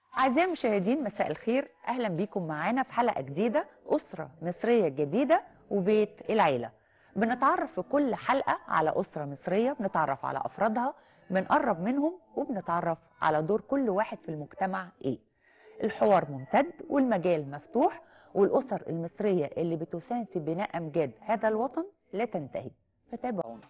أعزائي المشاهدين مساء الخير أهلا بيكم معانا في حلقة جديدة أسرة مصرية جديدة وبيت العيلة بنتعرف في كل حلقة على أسرة مصرية بنتعرف على أفرادها بنقرب منهم وبنتعرف على دور كل واحد في المجتمع إيه الحوار ممتد والمجال مفتوح والأسر المصرية اللي بتساهم في بناء أمجاد هذا الوطن لا تنتهي فتابعونا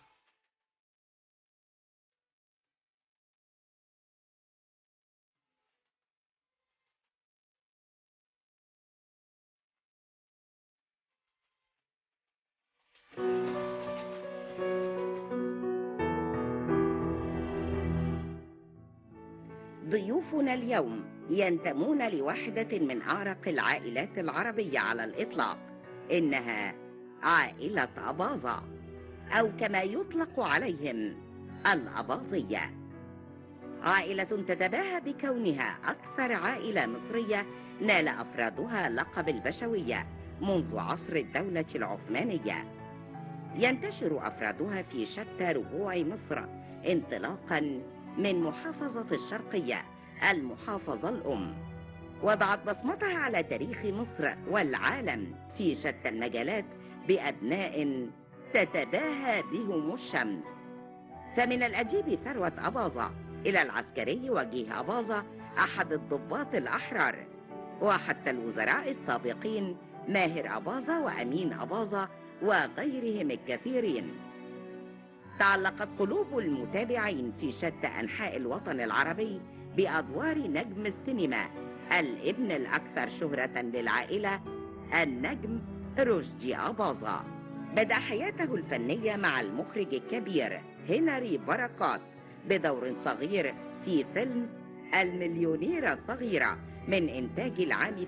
ضيوفنا اليوم ينتمون لواحدة من أعرق العائلات العربية على الإطلاق إنها عائلة أباظة أو كما يطلق عليهم الأباظية عائلة تتباهى بكونها أكثر عائلة مصرية نال أفرادها لقب البشوية منذ عصر الدولة العثمانية ينتشر أفرادها في شتى ربوع مصر انطلاقا من محافظة الشرقية المحافظة الأم وضعت بصمتها على تاريخ مصر والعالم في شتى المجالات بأبناء تتباهى بهم الشمس فمن الأجيب ثروة أباظة إلى العسكري وجيه أباظة أحد الضباط الأحرار وحتى الوزراء السابقين ماهر أباظة وأمين أباظة وغيرهم الكثيرين تعلقت قلوب المتابعين في شتى أنحاء الوطن العربي بأدوار نجم السينما الابن الأكثر شهرة للعائلة النجم رشدي أباظة بدأ حياته الفنية مع المخرج الكبير هنري بركات بدور صغير في فيلم المليونيرة الصغيرة من إنتاج العام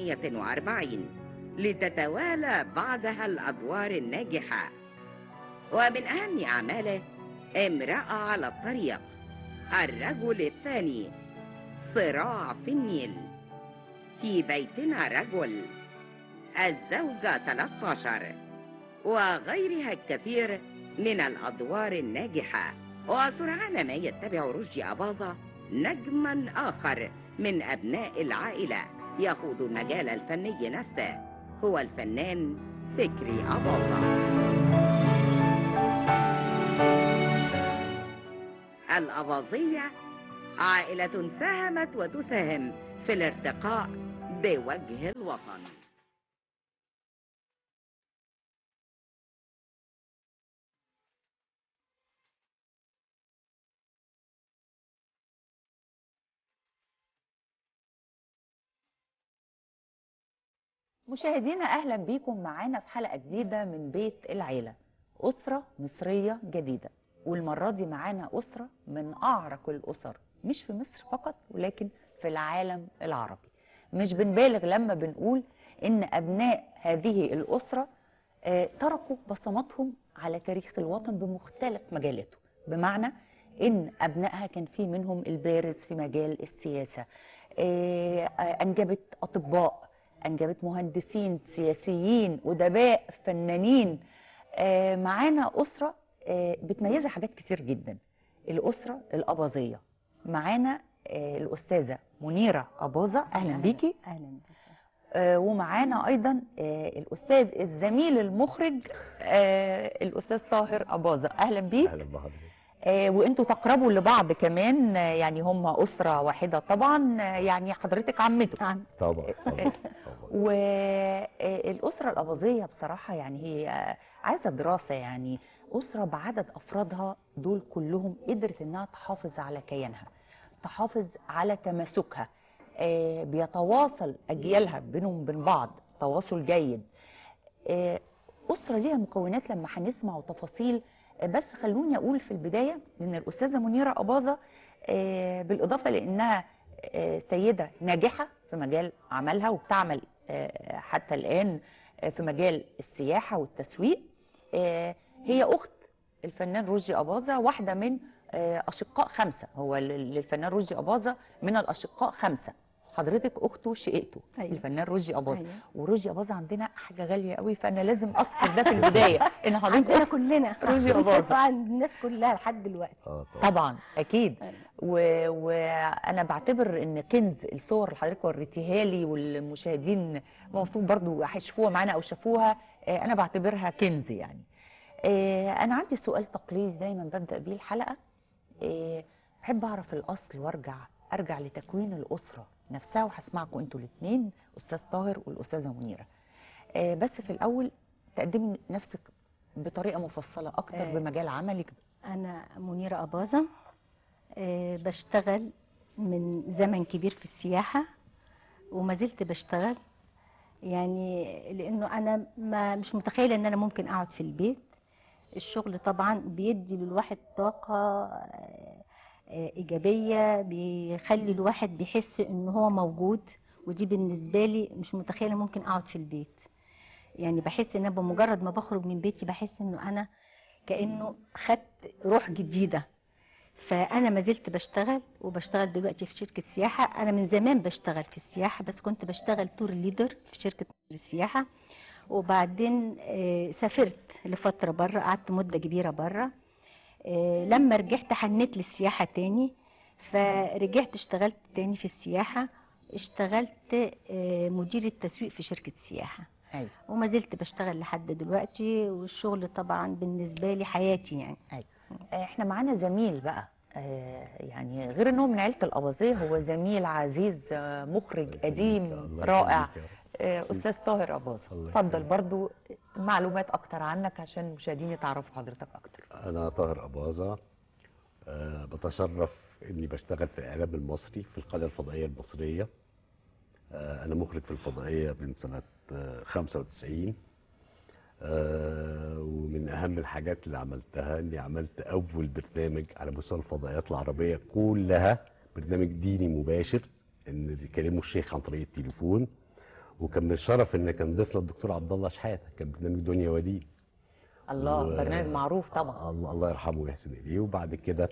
48 لتتوالى بعدها الأدوار الناجحة ومن أهم أعماله امرأة على الطريق الرجل الثاني صراع في النيل في بيتنا رجل الزوجة 13 وغيرها الكثير من الأدوار الناجحة وسرعان ما يتبع رشدي أباظة نجما آخر من أبناء العائلة يخوض المجال الفني نفسه هو الفنان فكري أباظة الأباظية عائلة ساهمت وتساهم في الارتقاء بوجه الوطن مشاهدينا اهلا بيكم معانا في حلقه جديده من بيت العيله اسره مصريه جديده والمره دي معانا اسره من اعرق الاسر مش في مصر فقط ولكن في العالم العربي مش بنبالغ لما بنقول ان ابناء هذه الاسره آه، تركوا بصماتهم على تاريخ الوطن بمختلف مجالاته بمعنى ان ابنائها كان في منهم البارز في مجال السياسه آه، آه، انجبت اطباء انجبت مهندسين سياسيين ادباء فنانين آه، معانا اسره آه، بتميزها حاجات كتير جدا الاسره الاباظيه معانا آه، الاستاذه منيره اباظه اهلا بيكي اهلا بك آه، ومعانا ايضا آه، الاستاذ الزميل المخرج آه، الاستاذ طاهر اباظه اهلا بيك اهلا بحضرتك آه، وانتوا تقربوا لبعض كمان آه، يعني هم اسره واحده طبعا آه، يعني حضرتك عمته نعم طبعا طبعا طبعا والاسره الاباظيه بصراحه يعني هي آه، عايزه دراسه يعني اسره بعدد افرادها دول كلهم قدرت انها تحافظ على كيانها تحافظ على تماسكها آه، بيتواصل اجيالها بينهم وبين بعض تواصل جيد آه، اسره ليها مكونات لما هنسمع تفاصيل آه، بس خلوني اقول في البدايه ان الاستاذه منيره اباظه آه، بالاضافه لانها آه، سيده ناجحه في مجال عملها وبتعمل آه، حتى الان آه، في مجال السياحه والتسويق آه، هي اخت الفنان رشدي اباظه واحده من آه، اشقاء خمسه هو لل- للفنان رشدي اباظه من الاشقاء خمسه حضرتك اخته شقيقته أيوة. الفنان رشدي اباظه أيوة. ورشدي اباظه عندنا حاجه غاليه قوي فانا لازم اذكر ده في البدايه ان عندنا حضرتك كلنا رشدي أباظة. عند الناس كلها لحد دلوقتي اه طبعا طبعا اكيد أيوة. و- وانا بعتبر ان كنز الصور اللي حضرتك وريتيها لي والمشاهدين المفروض برضو هيشوفوها معانا او شافوها آه، انا بعتبرها كنز يعني آه، انا عندي سؤال تقليدي دايما ببدا بيه الحلقه آه، بحب اعرف الاصل وارجع ارجع لتكوين الاسره نفسها وهسمعكم انتوا الاثنين استاذ طاهر والاستاذه منيره آه، بس في الاول تقدمي نفسك بطريقه مفصله اكتر آه. بمجال عملك أنا منيرة أباظة آه، بشتغل من زمن كبير في السياحة وما زلت بشتغل يعني لأنه أنا ما مش متخيلة إن أنا ممكن أقعد في البيت الشغل طبعا بيدي للواحد طاقة آه، آه، إيجابية بيخلي الواحد بيحس إن هو موجود ودي بالنسبة لي مش متخيلة ممكن أقعد في البيت يعني بحس إن أنا بمجرد ما بخرج من بيتي بحس إنه أنا كانه خدت روح جديده فانا ما زلت بشتغل وبشتغل دلوقتي في شركه سياحه انا من زمان بشتغل في السياحه بس كنت بشتغل تور ليدر في شركه السياحه وبعدين آه، سافرت لفتره بره قعدت مده كبيره بره آه، لما رجعت حنيت للسياحه تاني فرجعت اشتغلت تاني في السياحه اشتغلت آه، مدير التسويق في شركه سياحه ايوه وما زلت بشتغل لحد دلوقتي والشغل طبعا بالنسبه لي حياتي يعني احنا معانا زميل بقى آه، يعني غير انه من عيله الاباظيه هو زميل عزيز آه، مخرج قديم الله رائع يخليك يا رب. آه، ميرسي. استاذ طاهر اباظه الله اتفضل يخليك. برضو معلومات اكتر عنك عشان المشاهدين يتعرفوا حضرتك اكتر انا طاهر اباظه أه بتشرف اني بشتغل في الاعلام المصري في القناه الفضائيه المصريه أه انا مخرج في الفضائيه من سنه آه، 95 أه ومن اهم الحاجات اللي عملتها اني عملت اول برنامج على مستوى الفضائيات العربيه كلها برنامج ديني مباشر ان بيكلموا الشيخ عن طريق التليفون وكان من الشرف ان كان ضيفنا الدكتور عبد الله شحاته كان برنامج دنيا ودين الله و- برنامج معروف طبعا الله, الله يرحمه ويحسن اليه وبعد كده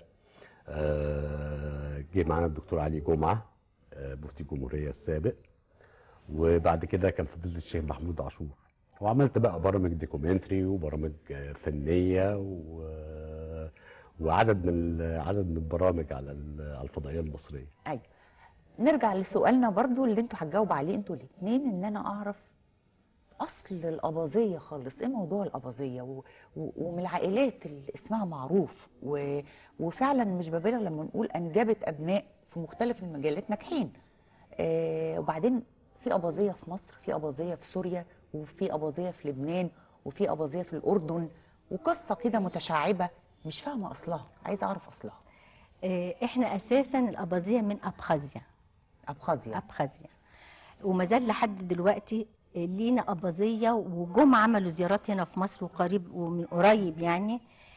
آه، جه معانا الدكتور علي جمعه آه، مفتي الجمهوريه السابق وبعد كده كان فضيله الشيخ محمود عاشور وعملت بقى برامج دوكيومنتري وبرامج آه، فنيه و... وعدد من ال- عدد من البرامج على ال- على الفضائيه المصريه ايوه نرجع لسؤالنا برضو اللي انتوا هتجاوبوا عليه انتوا الاثنين ان انا اعرف اصل الاباظيه خالص ايه موضوع الاباظيه و... و... ومن العائلات اللي اسمها معروف و... وفعلا مش ببالغ لما نقول انجبت ابناء في مختلف المجالات ناجحين آه وبعدين في اباظيه في مصر في اباظيه في سوريا وفي اباظيه في لبنان وفي اباظيه في الاردن وقصه كده متشعبه مش فاهمه اصلها عايزه اعرف اصلها آه، احنا اساسا الاباظيه من ابخازيا ابخازيا ابخازيا وما زال لحد دلوقتي آه، لينا اباظيه وجم عملوا زيارات هنا في مصر وقريب ومن قريب يعني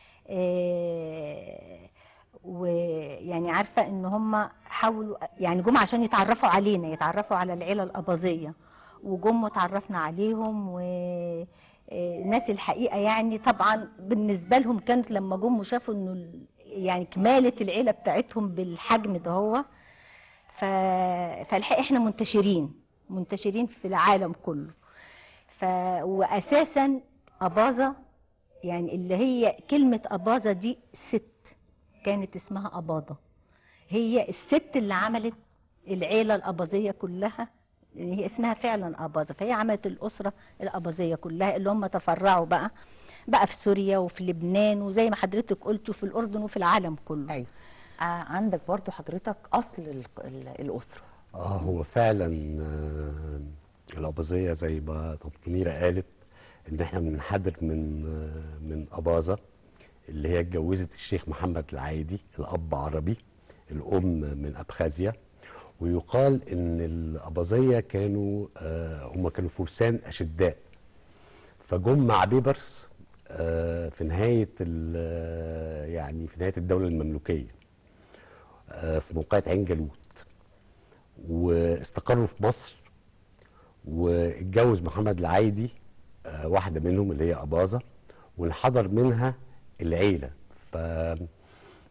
آه، ويعني عارفه ان هم حاولوا يعني جم عشان يتعرفوا علينا يتعرفوا على العيله الاباظيه وجم وتعرفنا عليهم و آه، ناس الحقيقه يعني طبعا بالنسبه لهم كانت لما جم وشافوا انه ال- يعني كماله العيله بتاعتهم بالحجم ده هو ف... فالحقيقه احنا منتشرين منتشرين في العالم كله ف... واساسا اباظه يعني اللي هي كلمه اباظه دي ست كانت اسمها اباضه هي الست اللي عملت العيله الاباظيه كلها هي اسمها فعلا اباظه فهي عملت الاسره الاباظيه كلها اللي هم تفرعوا بقى بقى في سوريا وفي لبنان وزي ما حضرتك قلتوا في الاردن وفي العالم كله ايوه آه عندك برضو حضرتك اصل ال- ال- الاسره اه هو فعلا آه، الاباظيه زي ما طنط منيره قالت ان احنا بننحدر من آه، من اباظه اللي هي اتجوزت الشيخ محمد العايدي الاب عربي الام من ابخازيا ويقال ان الاباظيه كانوا آه، هم كانوا فرسان اشداء فجم مع بيبرس آه، في نهايه ال- يعني في نهايه الدوله المملوكيه آه، في موقعة عين جالوت واستقروا في مصر واتجوز محمد العايدي آه، واحده منهم اللي هي اباظه وانحدر منها العيله فكان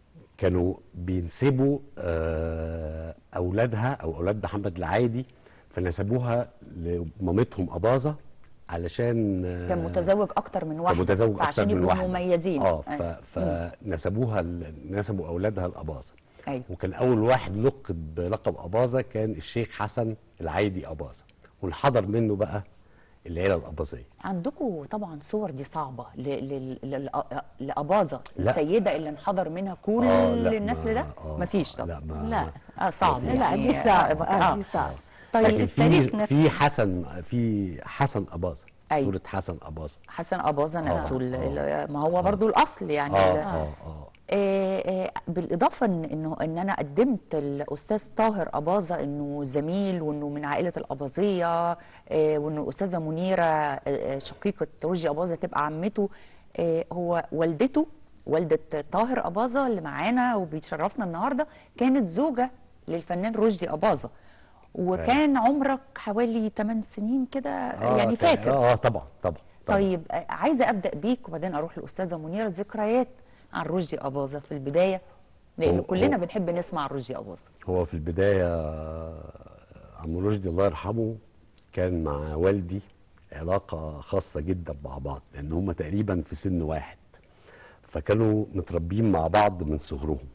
كانوا بينسبوا آه، اولادها او اولاد محمد العايدي فنسبوها لمامتهم اباظه علشان آه، كان متزوج اكتر من واحده كان متزوج اكتر فعشان من يبقوا واحده مميزين اه أيوة. ف... فنسبوها ل- نسبوا اولادها الاباظه ايوه وكان اول واحد لقب بلقب اباظه كان الشيخ حسن العايدي اباظه والحضر منه بقى العيله الاباظيه عندكم طبعا صور دي صعبه ل... ل... ل... لاباظه لا. السيده اللي انحدر منها كل آه، لا، النسل ما- ده آه، مفيش لا طبعا ما لا. اه صعب ما لا يعني دي صعب آه. آه دي صعب طيب لكن التاريخ في نفسه. في حسن في حسن اباظه أيوة. صوره حسن اباظه حسن اباظه نفسه آه، ال- آه. ال- ما هو برضو الاصل يعني اه ال- اه اه آه، آه، بالاضافه ان انه ان انا قدمت الاستاذ طاهر اباظه انه زميل وانه من عائله الاباظيه آه، وانه استاذه منيره آه، آه، شقيقه رشدي اباظه تبقى عمته آه، هو والدته والده طاهر اباظه اللي معانا وبيشرفنا النهارده كانت زوجه للفنان رشدي اباظه وكان عمرك حوالي 8 سنين كده آه، يعني كان- فاكر اه طبعا طبعا طبعا. طيب آه، عايزه ابدا بيك وبعدين اروح للاستاذه منيره ذكريات عن رشدي اباظه في البدايه لان هو- كلنا هو- بنحب نسمع عن رشدي اباظه هو في البداية آه، عم رشدي الله يرحمه كان مع والدي علاقة خاصة جدا مع بعض لأن هم تقريبا في سن واحد فكانوا متربيين مع بعض من صغرهم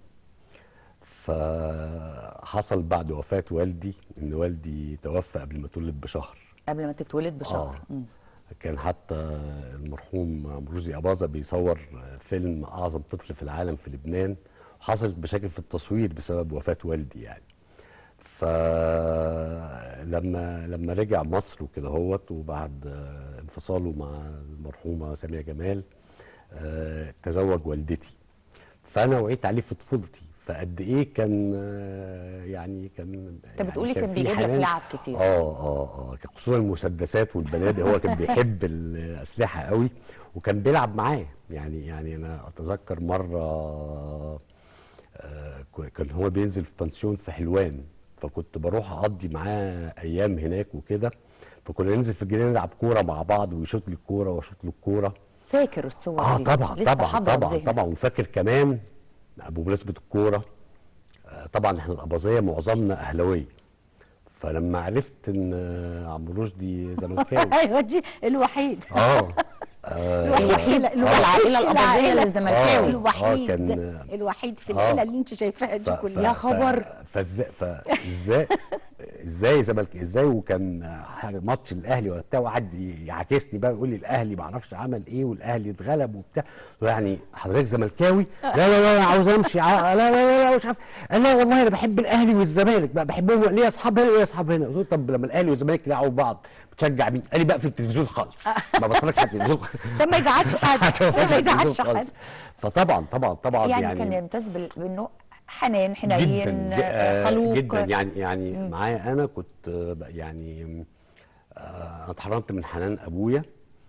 فحصل بعد وفاة والدي إن والدي توفى قبل ما اتولد بشهر قبل ما تتولد بشهر آه. مم. كان حتى المرحوم عم رشدي أباظة بيصور فيلم أعظم طفل في العالم في لبنان وحصلت مشاكل في التصوير بسبب وفاة والدي يعني فلما لما رجع مصر وكده هوت وبعد آه، انفصاله مع المرحومة سامية جمال آه، تزوج والدتي فأنا وعيت عليه في طفولتي فقد ايه كان آه، يعني كان انت بتقولي كان في بيجيب لك حنان. لعب كتير اه اه اه كان خصوصا المسدسات والبنادق هو كان بيحب الاسلحه قوي وكان بيلعب معاه يعني يعني انا اتذكر مره آه ك- كان هو بينزل في بنسيون في حلوان فكنت بروح اقضي معاه ايام هناك وكده فكنا ننزل في الجنينه نلعب كوره مع بعض ويشوط لي الكوره واشوط له الكوره فاكر الصور اه دي طبعا لسه طبعا حاضرة طبعا بذهنك. طبعا وفاكر كمان بمناسبه الكوره آه، طبعا احنا الاباظيه معظمنا اهلاويه فلما عرفت ان آه، عم رشدي زملكاوي ايوه دي الوحيد اه الوحيد العائلة الأباظية اللي زملكاوي. آه، الوحيد كان- الوحيد في آه. العيله اللي انت شايفاها ف- دي ف- كلها يا خبر. ف- فازاي فازاي ازاي زملك ازاي وكان حاجة ماتش الاهلي ولا بتاع وقعد يعاكسني بقى يقول لي الاهلي ما اعرفش عمل ايه والاهلي اتغلب وبتاع يعني حضرتك زملكاوي لا لا لا انا عاوز امشي ع- لا لا لا, لا مش عارف قال لا والله انا بحب الاهلي والزمالك بقى بحبهم ليه اصحاب هنا وليه اصحاب هنا قلت له طب لما الاهلي والزمالك يلعبوا بعض بتشجع مين؟ قال لي بقى في التلفزيون خالص ما بتفرجش على التلفزيون عشان ما يزعلش حد عشان عشان ما بتفرجش على يزعلش التلفزيون حد خالص. فطبعا طبعا طبعا يعني, يعني, كان يمتاز بال- بانه حنان حنين جدا ج- آه، خلوق جدا يعني يعني معايا انا كنت آه، بقى يعني آه، انا اتحرمت من حنان ابويا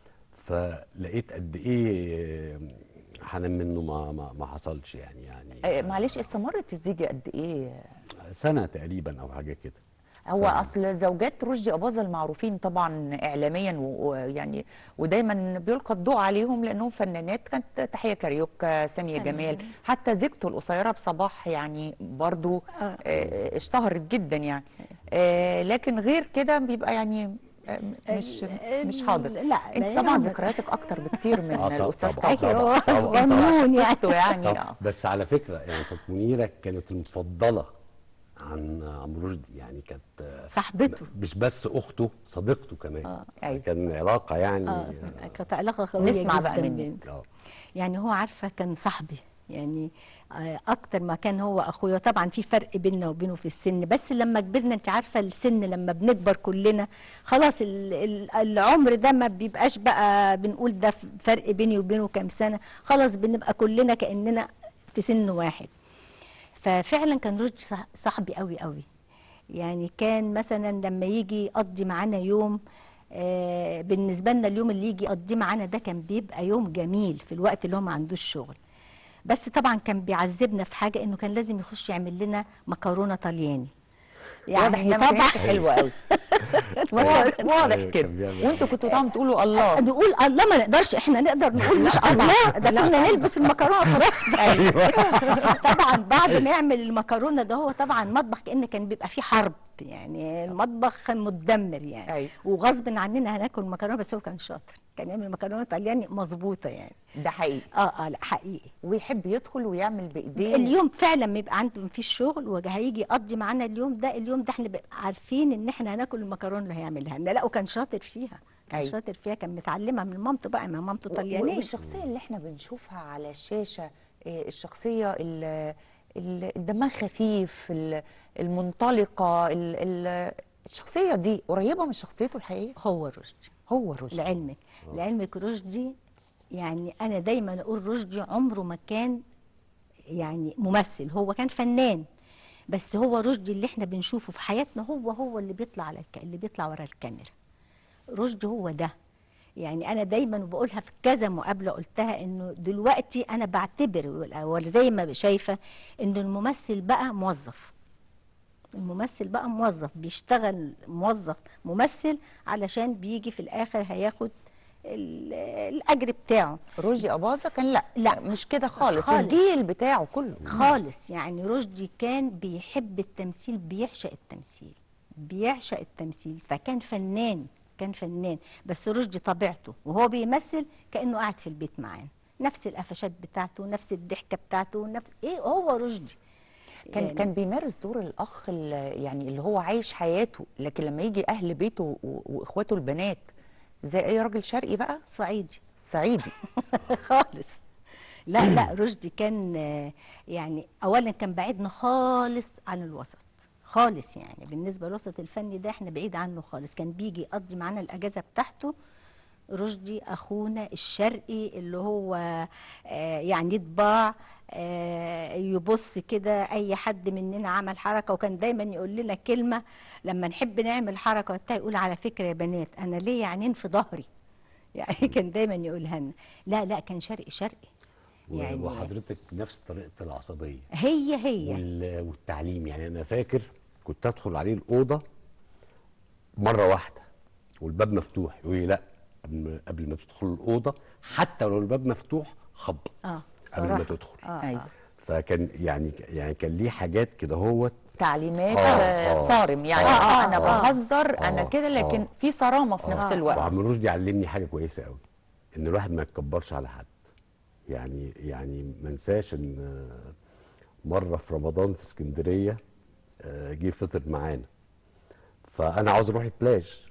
فلقيت قد ايه آه، حنان منه ما ما, ما حصلش يعني يعني آه، معلش استمرت الزيجة قد ايه سنه تقريبا او حاجه كده هو سنة. اصل زوجات رشدي اباظه المعروفين طبعا اعلاميا و- ويعني ودايما بيلقى الضوء عليهم لانهم فنانات كانت تحيه كاريوكا ساميه جمال حتى زوجته القصيره بصباح يعني برضو آه. آه، اشتهرت جدا يعني آه، لكن غير كده بيبقى يعني آه، مش ال- مش حاضر لا، لا، انت يا طبعا عمر. ذكرياتك اكتر بكتير من آه، طب- الاستاذ طبعاً، طاهر أيوة، طبعاً، طبعاً. انت صغنون يعني. عشقته يعني طب آه. بس على فكره يعني كانت منيره كانت المفضله عن عم رشدي يعني كانت آه، صاحبته مش بس اخته صديقته كمان آه، أيوة. كان علاقه يعني اه كانت علاقه قويه نسمع جدا بقى منك. بين- آه. يعني هو عارفه كان صاحبي يعني آه، اكتر ما كان هو اخويا طبعا في فرق بيننا وبينه في السن بس لما كبرنا انت عارفه السن لما بنكبر كلنا خلاص ال- ال- العمر ده ما بيبقاش بقى بنقول ده فرق بيني وبينه كام سنه خلاص بنبقى كلنا كاننا في سن واحد ففعلا كان رشدي صح- صاحبي قوي قوي يعني كان مثلا لما يجي يقضي معانا يوم آه، بالنسبه لنا اليوم اللي يجي يقضيه معانا ده كان بيبقى يوم جميل في الوقت اللي هو ما عندوش شغل بس طبعا كان بيعذبنا في حاجه انه كان لازم يخش يعمل لنا مكرونه طلياني واضح انها ما كانتش حلوه قوي واضح واضح أيوة، كده كان بيعمل وانتوا كنتوا طبعا تقولوا الله نقول الله ما نقدرش احنا نقدر نقول مش الله ده كنا نلبس المكرونه في راسنا ايوه طبعا بعد ما يعمل المكرونه ده هو طبعا مطبخ كان كان بيبقى فيه حرب يعني المطبخ كان متدمر يعني أيوة. وغصب عننا هناكل مكرونه بس هو كان شاطر كان يعمل مكرونه طلياني مظبوطه يعني ده حقيقي اه اه لا حقيقي ويحب يدخل ويعمل بايديه اليوم فعلا ما يبقى عنده مفيش شغل وهيجي يقضي معانا اليوم ده اليوم ده احنا بنبقى عارفين ان احنا هناكل المكرونه اللي هيعملها لنا لا وكان شاطر فيها كان أيوة. شاطر فيها كان متعلمها من مامته بقى ما مامته و- طليانيه والشخصيه اللي احنا بنشوفها على الشاشه آه، الشخصيه اللي اللي دمها خفيف ال- المنطلقه ال- ال- الشخصيه دي قريبه من شخصيته الحقيقيه هو رشدي هو رشدي لعلمك لعلمك رشدي يعني انا دايما اقول رشدي عمره ما كان يعني ممثل هو كان فنان بس هو رشدي اللي احنا بنشوفه في حياتنا هو هو اللي بيطلع على الك... اللي بيطلع ورا الكاميرا رشدي هو ده يعني انا دايما بقولها في كذا مقابله قلتها انه دلوقتي انا بعتبر ولا زي ما شايفه ان الممثل بقى موظف الممثل بقى موظف بيشتغل موظف ممثل علشان بيجي في الاخر هياخد ال- الاجر بتاعه رشدي اباظه كان لا لا. مش كده خالص, خالص. الجيل بتاعه كله خالص يعني رشدي كان بيحب التمثيل بيعشق التمثيل بيعشق التمثيل فكان فنان كان فنان بس رشدي طبيعته وهو بيمثل كانه قاعد في البيت معانا نفس القفشات بتاعته نفس الضحكه بتاعته نفس ايه هو رشدي كان يعني- كان بيمارس دور الاخ ال- يعني اللي هو عايش حياته لكن لما يجي اهل بيته و- واخواته البنات زي اي راجل شرقي بقى صعيدي صعيدي خالص لا لا رشدي كان آه، يعني اولا كان بعيدنا خالص عن الوسط خالص يعني بالنسبه للوسط الفني ده احنا بعيد عنه خالص كان بيجي يقضي معانا الاجازه بتاعته رشدي اخونا الشرقي اللي هو آه، يعني طباع آه، يبص كده اي حد مننا عمل حركه وكان دايما يقول لنا كلمه لما نحب نعمل حركه وبتاع يقول على فكره يا بنات انا ليا عينين في ظهري يعني كان دايما يقولها لنا لا لا كان شرقي شرقي يعني وحضرتك نفس طريقه العصبيه هي هي وال- والتعليم يعني انا فاكر كنت ادخل عليه الاوضه مره واحده والباب مفتوح يقول لي لا قبل ما- قبل ما تدخل الاوضه حتى لو الباب مفتوح خبط اه قبل ما صراحة. تدخل اه أيوة. آه. فكان يعني يعني كان ليه حاجات كده هوت تعليمات آه، آه آه. صارم يعني آه، آه آه، انا آه. بهزر انا آه، كده لكن آه. في صرامه في نفس الوقت وعم رشدي علمني حاجه كويسه قوي ان الواحد ما يتكبرش على حد يعني يعني ما انساش ان آه، مره في رمضان في اسكندريه آه، جه فطر معانا فانا عاوز اروح البلاج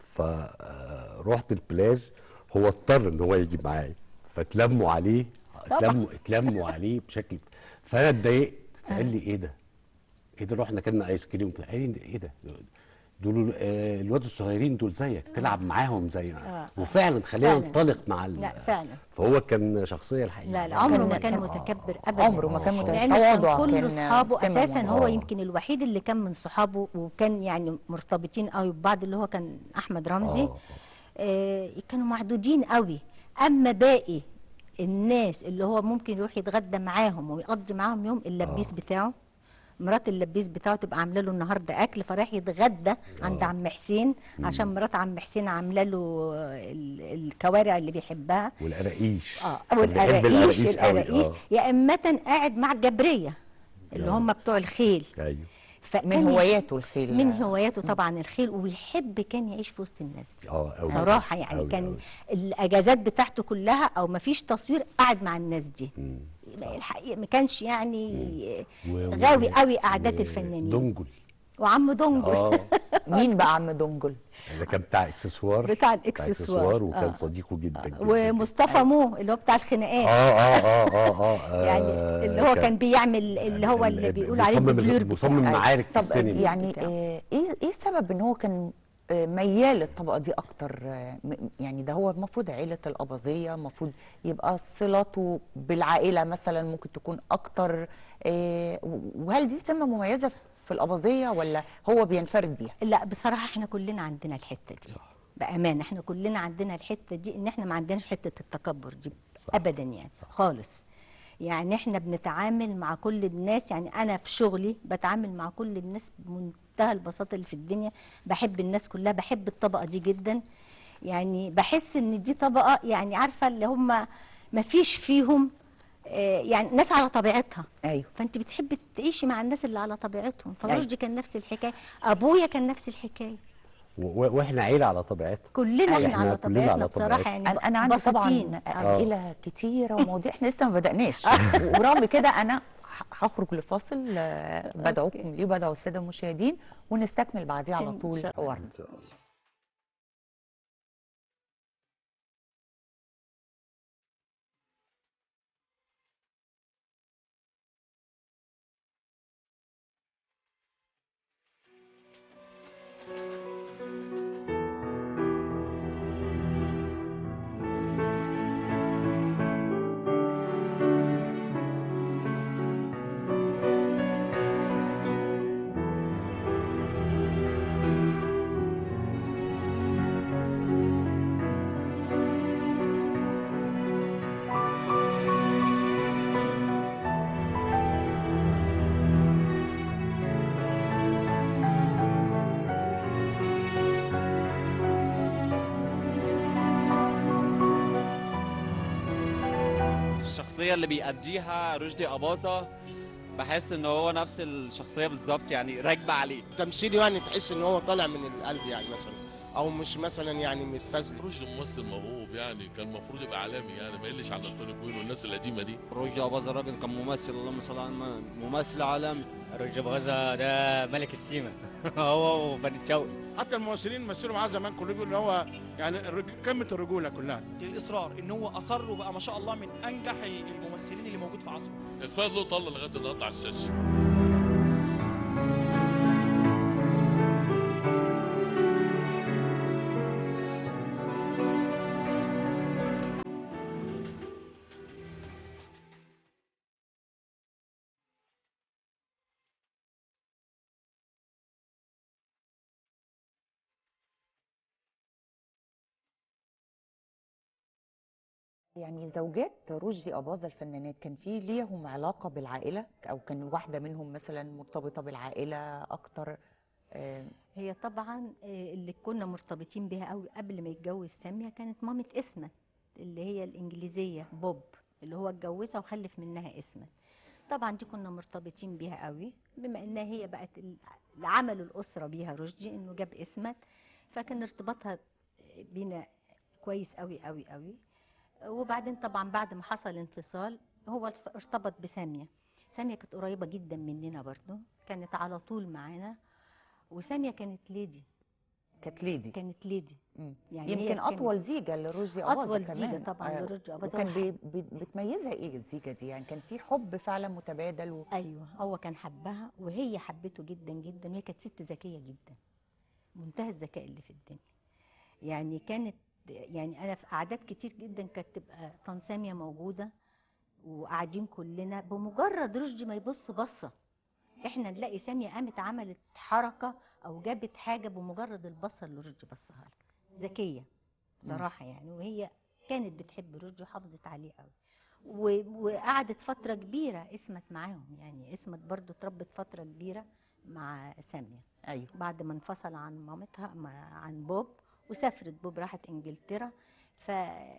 فرحت البلاج هو اضطر ان هو يجي معايا فتلموا عليه اتلموا اتلموا عليه بشكل فانا اتضايقت فقال لي ايه ده؟ ايه ده رحنا كلنا ايس كريم قال لي ايه ده؟ دول آه، الواد الصغيرين دول زيك تلعب معاهم زي آه. وفعلا خلينا فعلا. ننطلق مع ال- لا فعلا فهو كان شخصيه الحقيقه لا لا عمره ما كان- كان كان- متكبر ابدا عمره ما كان آه. متكبر لأن تواضع كان كل كان اصحابه سمع اساسا منه. هو آه. يمكن الوحيد اللي كان من صحابه وكان يعني مرتبطين قوي ببعض اللي هو كان احمد رمزي آه. آه كانوا معدودين قوي اما باقي الناس اللي هو ممكن يروح يتغدى معاهم ويقضي معاهم يوم اللبيس بتاعه مرات اللبيس بتاعه تبقى عامله له النهارده اكل فراح يتغدى عند عم حسين عشان مرات عم حسين عامله له ال- الكوارع اللي بيحبها والقراقيش اه كان بيحب والقراقيش قوي. القراقيش آه. يا اما قاعد مع الجبريه اللي آه. هم بتوع الخيل ايوه فكان من هواياته الخيل من هواياته طبعا الخيل ويحب كان يعيش في وسط الناس دي اه أوي. صراحه يعني أوي كان أوي. الاجازات بتاعته كلها او ما فيش تصوير قاعد مع الناس دي مم. الحقيقه ما كانش يعني و- غاوي و- قوي قعدات و- الفنانين دنجل وعم دنجل اه مين بقى عم دنجل ده كان بتاع اكسسوار بتاع الإكسسوار. وكان آه. صديقه جدا جدا ومصطفى مو اللي هو بتاع الخناقات اه اه اه اه اه يعني آه، اللي هو كان بيعمل اللي هو ال- اللي ال- بيقول عليه مصمم الدبلور ال- مصمم بتاعه. معارك في طب السينما يعني بتاعه. آه، ايه ايه السبب ان هو كان آه، ميال للطبقه دي اكتر آه، م- يعني ده هو المفروض عيله الاباظيه المفروض يبقى صلاته بالعائله مثلا ممكن تكون اكتر آه، وهل دي سمه مميزه في الاباظيه ولا هو بينفرد بيها لا بصراحة احنا كلنا عندنا الحتة دي صح. بأمانة احنا كلنا عندنا الحتة دي ان احنا ما عندناش حتة التكبر دي صح. ابدا يعني صح. خالص يعني احنا بنتعامل مع كل الناس يعني انا في شغلي بتعامل مع كل الناس بمنتهى البساطه اللي في الدنيا بحب الناس كلها بحب الطبقه دي جدا يعني بحس ان دي طبقه يعني عارفه اللي هم ما فيش فيهم آه، يعني ناس على طبيعتها ايوه فانت بتحبي تعيشي مع الناس اللي على طبيعتهم أيوة. فرشدي كان نفس الحكايه ابويا كان نفس الحكايه و- و- واحنا عيله على طبيعتنا كلنا أيوة، احنا إحنا على كلنا طبيعتنا على بصراحه طبيعتنا. يعني انا انا عندي بسيطين. طبعا آه. اسئله كتيره ومواضيع احنا لسه ما بدأناش ورغم كده انا ه- هخرج لفاصل آه، بدعوكم ليه وبدعو الساده المشاهدين ونستكمل بعديه على إن طول شاء حوارنا الشخصية اللي بيأديها رشدي أباظة بحس ان هو نفس الشخصية بالظبط يعني راكبة عليه تمثيله يعني تحس ان هو طالع من القلب يعني مثلا او مش مثلا يعني متفزلك رشدي ممثل موهوب يعني كان المفروض يبقى عالمي يعني ما يقلش عن انطوني كوين والناس القديمه دي رشدي أباظة راجل كان ممثل اللهم صل على النبي ممثل عالمي رشدي أباظة ده ملك السيما هو وفريد شوقي حتى الممثلين مثلوا معاه زمان كله بيقولوا ان هو يعني الرج- قمه الرجوله كلها الاصرار ان هو اصر وبقى ما شاء الله من انجح الممثلين اللي موجود في عصره كفايه له طلة لغايه النهارده على الشاشه يعني زوجات رشدي أباظة الفنانات كان في ليهم علاقة بالعائلة أو كان واحدة منهم مثلا مرتبطة بالعائلة أكتر آه، هي طبعا آه، اللي كنا مرتبطين بيها قوي قبل ما يتجوز سامية كانت مامة اسمت اللي هي الإنجليزية بوب اللي هو اتجوزها وخلف منها اسمت طبعا دي كنا مرتبطين بيها قوي بما انها هي بقت ال- اللي عملوا الأسرة بيها رشدي انه جاب اسمت فكان ارتباطها بينا كويس قوي قوي قوي وبعدين طبعا بعد ما حصل انفصال هو ارتبط بسامية سامية كانت قريبة جدا مننا برضو كانت على طول معانا وسامية كانت ليدي كانت ليدي كانت ليدي مم. يعني يمكن هي كانت- أطول زيجة لرشدي أباظة أطول كمان زيجة طبعا آه، لرشدي أباظة وكان وح- بي بي بتميزها إيه الزيجة دي يعني كان في حب فعلا متبادل و... ايوه هو كان حبها وهي حبته جدا جدا وهي كانت ست ذكيه جدا منتهى الذكاء اللي في الدنيا يعني كانت يعني انا في قعدات كتير جدا كانت تبقى طن ساميه موجوده وقاعدين كلنا بمجرد رشدي ما يبص بصه احنا نلاقي ساميه قامت عملت حركه او جابت حاجه بمجرد البصه اللي رشدي بصها لها ذكيه صراحه يعني وهي كانت بتحب رشدي وحافظت عليه قوي و- وقعدت فترة كبيرة اسمت معاهم يعني اسمت برضو اتربت فترة كبيرة مع سامية أيوه بعد ما انفصل عن مامتها مع عن بوب وسافرت بوب راحت انجلترا ف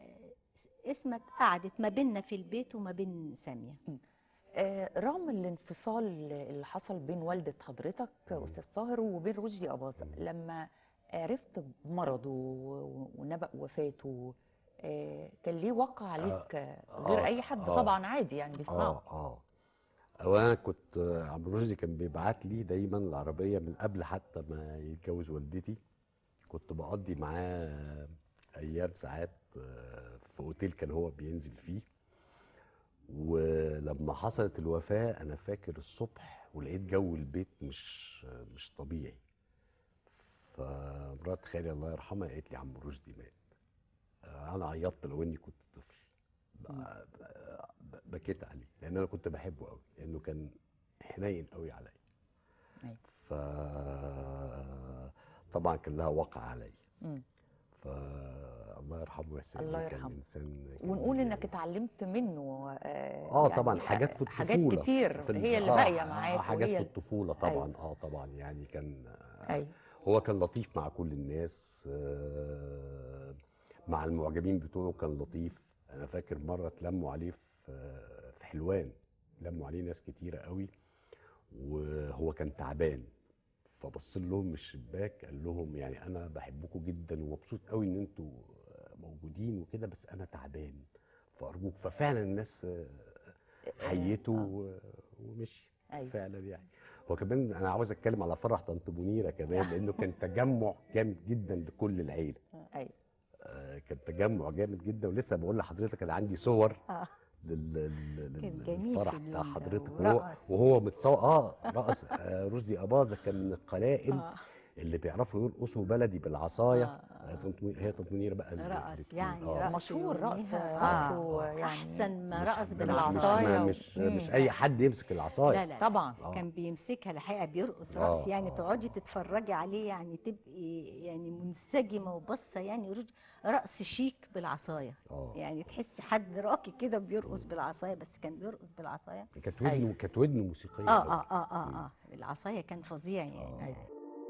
اسمت قعدت ما بيننا في البيت وما بين سامية آه، رغم الانفصال اللي حصل بين والدة حضرتك أستاذ طاهر وبين رشدي أباظة لما عرفت بمرضه و- ونبأ وفاته آه، كان ليه وقع عليك آه، غير آه، أي حد آه. طبعا عادي يعني بيسمعه اه اه اولا كنت آه، عم رشدي كان بيبعت لي دايما العربيه من قبل حتى ما يتجوز والدتي كنت بقضي معاه ايام ساعات آه، في اوتيل كان هو بينزل فيه ولما حصلت الوفاه انا فاكر الصبح ولقيت جو البيت مش مش طبيعي فمرات خالي الله يرحمها قالت لي عم رشدي مات آه، انا عيطت لو اني كنت طفل ب- ب- بكيت عليه لان انا كنت بحبه قوي لانه كان حنين قوي عليا أيوة. ف طبعا كان لها وقع عليا مم. فالله الله يرحمه يا سيدي الله كان يرحمه. انسان جميل ونقول انك يعني. اتعلمت منه اه اه يعني طبعا حاجات في حاجات الطفوله كتير في ال- هي اللي آه، باقيه آه، معاك حاجات وهي في الطفوله طبعا أيوة. اه طبعا يعني كان آه، ايوه هو كان لطيف مع كل الناس آه، مع المعجبين بتوعه كان لطيف انا فاكر مره اتلموا عليه في آه، في حلوان لموا عليه ناس كتيره قوي وهو كان تعبان فبص لهم من الشباك قال لهم يعني انا بحبكم جدا ومبسوط قوي ان انتوا موجودين وكده بس انا تعبان فارجوك ففعلا الناس آه، حيته و- ومشي أيوة. فعلا يعني هو كمان انا عاوز اتكلم على فرح طنط منيره كمان لانه كان تجمع جامد جدا لكل العيله ايوه آه، كان تجمع جامد جدا ولسه بقول لحضرتك انا عندي صور اه لل- لل- كان لل- جميل للفرح في بتاع اليوم ده، حضرتك وهو ورقص. وهو متصور اه رقص آه، رشدي اباظه كان من القلائل آه. اللي بيعرفوا يرقصوا بلدي بالعصايه آه، آه، طنط منيرة- هي طنط منيره بقى اللي رقص بت- يعني آه. رقص مشهور رقص يوميها. رقصه آه. يعني احسن ما مش- رقص مش- بالعصايه مش مش, مم. مش اي حد يمسك العصايه لا لا طبعا آه. كان بيمسكها الحقيقه بيرقص آه، رقص يعني آه، تقعدي آه. تتفرجي عليه يعني تبقي يعني منسجمه وبصه يعني رج- رقص شيك بالعصايه اه يعني تحسي حد راقي كده بيرقص بالعصايه بس كان بيرقص بالعصايه كانت ودنه أيوة. كانت ودنه موسيقيه اه أوي. اه اه اه اه العصايه كان فظيع يعني أيوة.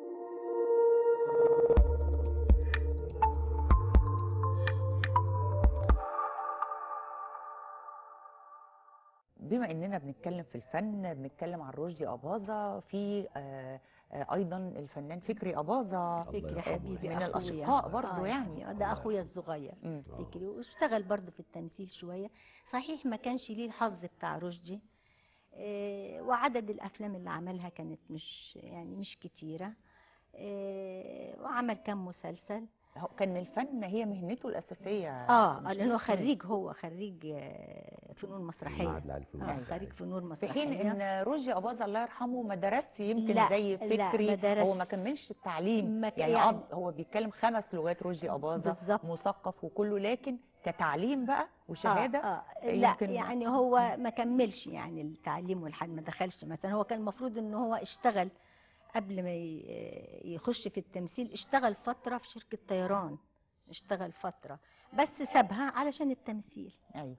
بما اننا بنتكلم في الفن بنتكلم عن رشدي اباظه في آه، آه، ايضا الفنان فكري اباظه الله فكري يرحمه حبيبي من أخويا. الأشقاء برضو آه يعني. ده اخويا الصغير مم. آه. فكري واشتغل برضه في التمثيل شويه صحيح ما كانش ليه الحظ بتاع رشدي آه، وعدد الافلام اللي عملها كانت مش يعني مش كتيره آه، وعمل كام مسلسل هو كان الفن هي مهنته الاساسيه اه مش لانه مم. خريج هو خريج آه، فنون مسرحيه المعهد العالي في اه المسرحية. خريج فنون في مسرحيه حين ان رشدي اباظه الله يرحمه ما درسش يمكن لا، زي لا، فكري ما درس. هو ما كملش التعليم ما ك- يعني, يعني- يعني هو بيتكلم خمس لغات رشدي اباظه بالظبط. مثقف وكله لكن كتعليم بقى وشهاده آه آه لا يمكن- يعني هو ما كملش يعني التعليم والحد ما دخلش مثلا هو كان المفروض ان هو اشتغل قبل ما ي- يخش في التمثيل اشتغل فترة في شركة طيران اشتغل فترة بس سابها علشان التمثيل ايوه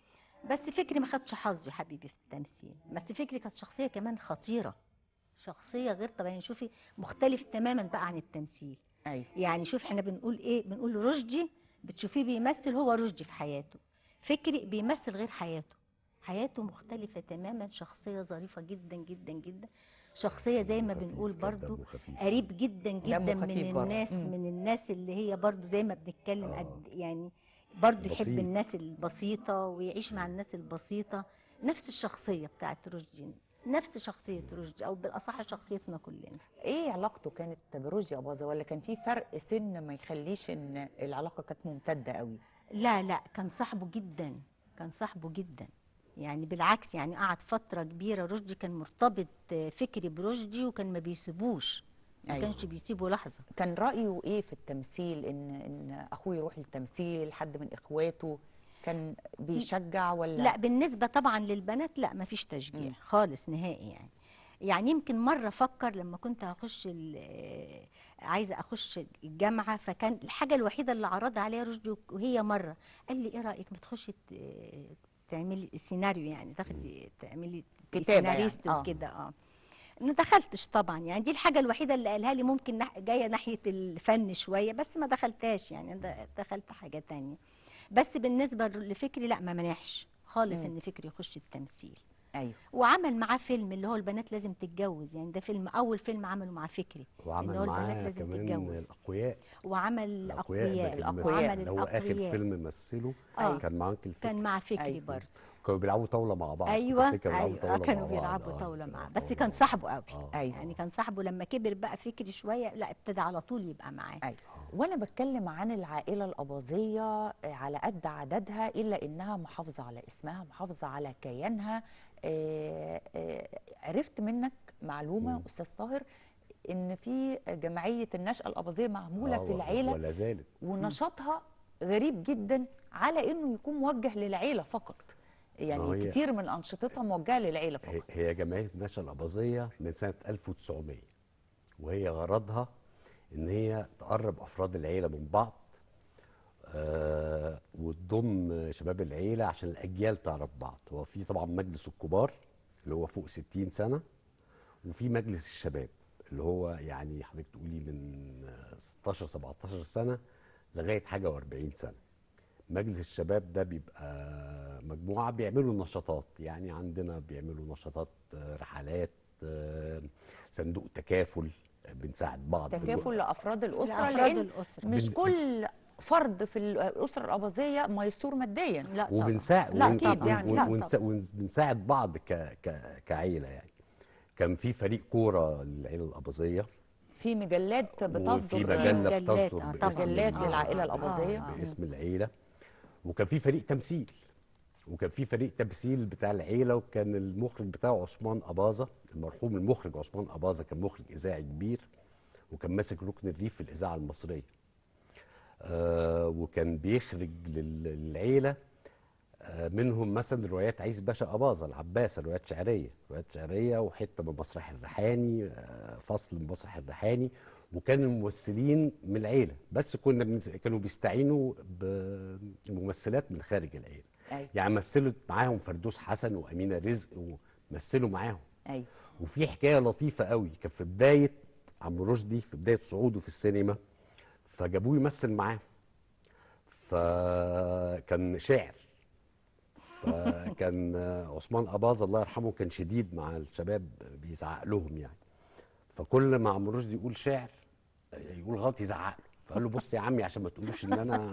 بس فكري ما خدش حظه يا حبيبي في التمثيل بس فكري كانت شخصية كمان خطيرة شخصية غير طبيعية شوفي مختلف تماما بقى عن التمثيل ايوه يعني شوف احنا بنقول ايه بنقول رشدي بتشوفيه بيمثل هو رشدي في حياته فكري بيمثل غير حياته حياته مختلفة تماما شخصية ظريفة جدا جدا جدا شخصية زي ما خفيف، بنقول كان برضو دمه خفيف. قريب جدا جدا دمه من خفيف برضه. الناس مم. من الناس اللي هي برضو زي ما بنتكلم آه. قد يعني برضو يحب بسيط. الناس البسيطة ويعيش مع الناس البسيطة نفس الشخصية بتاعت رشدي نفس شخصية رشدي أو بالأصح شخصيتنا كلنا ايه علاقته كانت برشدي اباظه ولا كان في فرق سن ما يخليش ان العلاقه كانت ممتده قوي لا لا كان صاحبه جدا كان صاحبه جدا يعني بالعكس يعني قعد فترة كبيرة رشدي كان مرتبط آه، فكري برشدي وكان ما بيسيبوش ما أيوة. كانش بيسيبه لحظة كان رايه ايه في التمثيل ان ان اخوه يروح للتمثيل حد من اخواته كان بيشجع ولا لا بالنسبة طبعا للبنات لا ما فيش تشجيع مم. خالص نهائي يعني يعني يمكن مرة فكر لما كنت هخش ال- آه، عايزة أخش الجامعة فكان الحاجة الوحيدة اللي عرضها عليها رشدي وهي مرة قال لي إيه رأيك ما تخشي ت- تعملي سيناريو يعني تاخدي تعملي كتابة يعني، سيناريست آه. وكده اه ما دخلتش طبعا يعني دي الحاجة الوحيدة اللي قالها لي ممكن نح- جاية ناحية الفن شوية بس ما دخلتهاش يعني أنا دخلت حاجة تانية بس بالنسبة لفكري لا ما منحش خالص مم. ان فكري يخش التمثيل ايوه وعمل معاه فيلم اللي هو البنات لازم تتجوز يعني ده فيلم اول فيلم عمله مع فكري اللي وعمل هو البنات معاه لازم كمان تتجوز الاقوياء وعمل الاقوياء الاقوياء ده فيلم الأقوياء. عمل اللي هو اخر الأقوياء. فيلم مثله آه. كان مع انكل كان فكري مع فكري أيوة. برضه كانوا بيلعبوا طاوله مع بعض كنت ايوه أفتكر بيلعبوا ايوه طاولة كانوا مع بعض. بيلعبوا آه، طاوله معاه بيلعبوا بس طاولة كان مع صاحبه قوي آه. أيوة. يعني كان صاحبه لما كبر بقى فكري شويه لا ابتدى على طول يبقى معاه ايوه وانا بتكلم عن العائله الاباظيه آه، على قد عددها الا انها محافظه على اسمها محافظه على كيانها آه، آه، عرفت منك معلومه مم. استاذ طاهر ان في جمعيه النشأة الاباظيه معموله آه، في العيله ولا زالت ونشاطها غريب جدا على انه يكون موجه للعيله فقط يعني ما هي- كتير من انشطتها موجهه للعيله هي- فقط هي جمعيه النشأة الاباظيه من سنه 1900 وهي غرضها ان هي تقرب افراد العيله من بعض آه وتضم شباب العيله عشان الاجيال تعرف بعض هو في طبعا مجلس الكبار اللي هو فوق 60 سنه وفي مجلس الشباب اللي هو يعني حضرتك تقولي من آه، 16 17 سنه لغايه حاجه و40 سنه مجلس الشباب ده بيبقى مجموعه بيعملوا نشاطات يعني عندنا بيعملوا نشاطات آه، رحلات آه، صندوق تكافل آه، بنساعد بعض تكافل لافراد الاسره لأفراد لان الأسرة. مش بن- كل فرد في الاسره الاباظيه ميسور ماديا لا وبنساعد لا ون- أكيد ون- يعني، ون- لا ونس- ونس- بنساعد بعض ك ك كعيله يعني كان في فريق كوره للعيله الاباظيه في مجلات بتصدر وفي مجله مجلات، بتصدر آه، باسم مجلات ال- للعائلة آه، الأباظية. آه، باسم العيله وكان في فريق تمثيل وكان في فريق تمثيل بتاع العيله وكان المخرج بتاعه عثمان اباظه المرحوم المخرج عثمان اباظه كان مخرج اذاعي كبير وكان ماسك ركن الريف في الاذاعه المصريه آه وكان بيخرج لل- للعيله آه، منهم مثلا روايات عيسى باشا أباظة العباسة روايات شعرية روايات شعرية وحتة من مسرح الريحاني آه، فصل من مسرح الريحاني وكان الممثلين من العيلة بس كنا بنس... كانوا بيستعينوا بممثلات من خارج العيلة أيوة. يعني مثلت معاهم فردوس حسن وأمينة رزق ومثلوا معاهم ايوه وفي حكايه لطيفه قوي كان في بدايه عم رشدي في بدايه صعوده في السينما فجابوه يمثل معاهم فكان شاعر فكان عثمان اباظه الله يرحمه كان شديد مع الشباب بيزعق لهم يعني فكل ما عم رشدي يقول شعر يقول غلط يزعق له فقال له بص يا عمي عشان ما تقولوش ان انا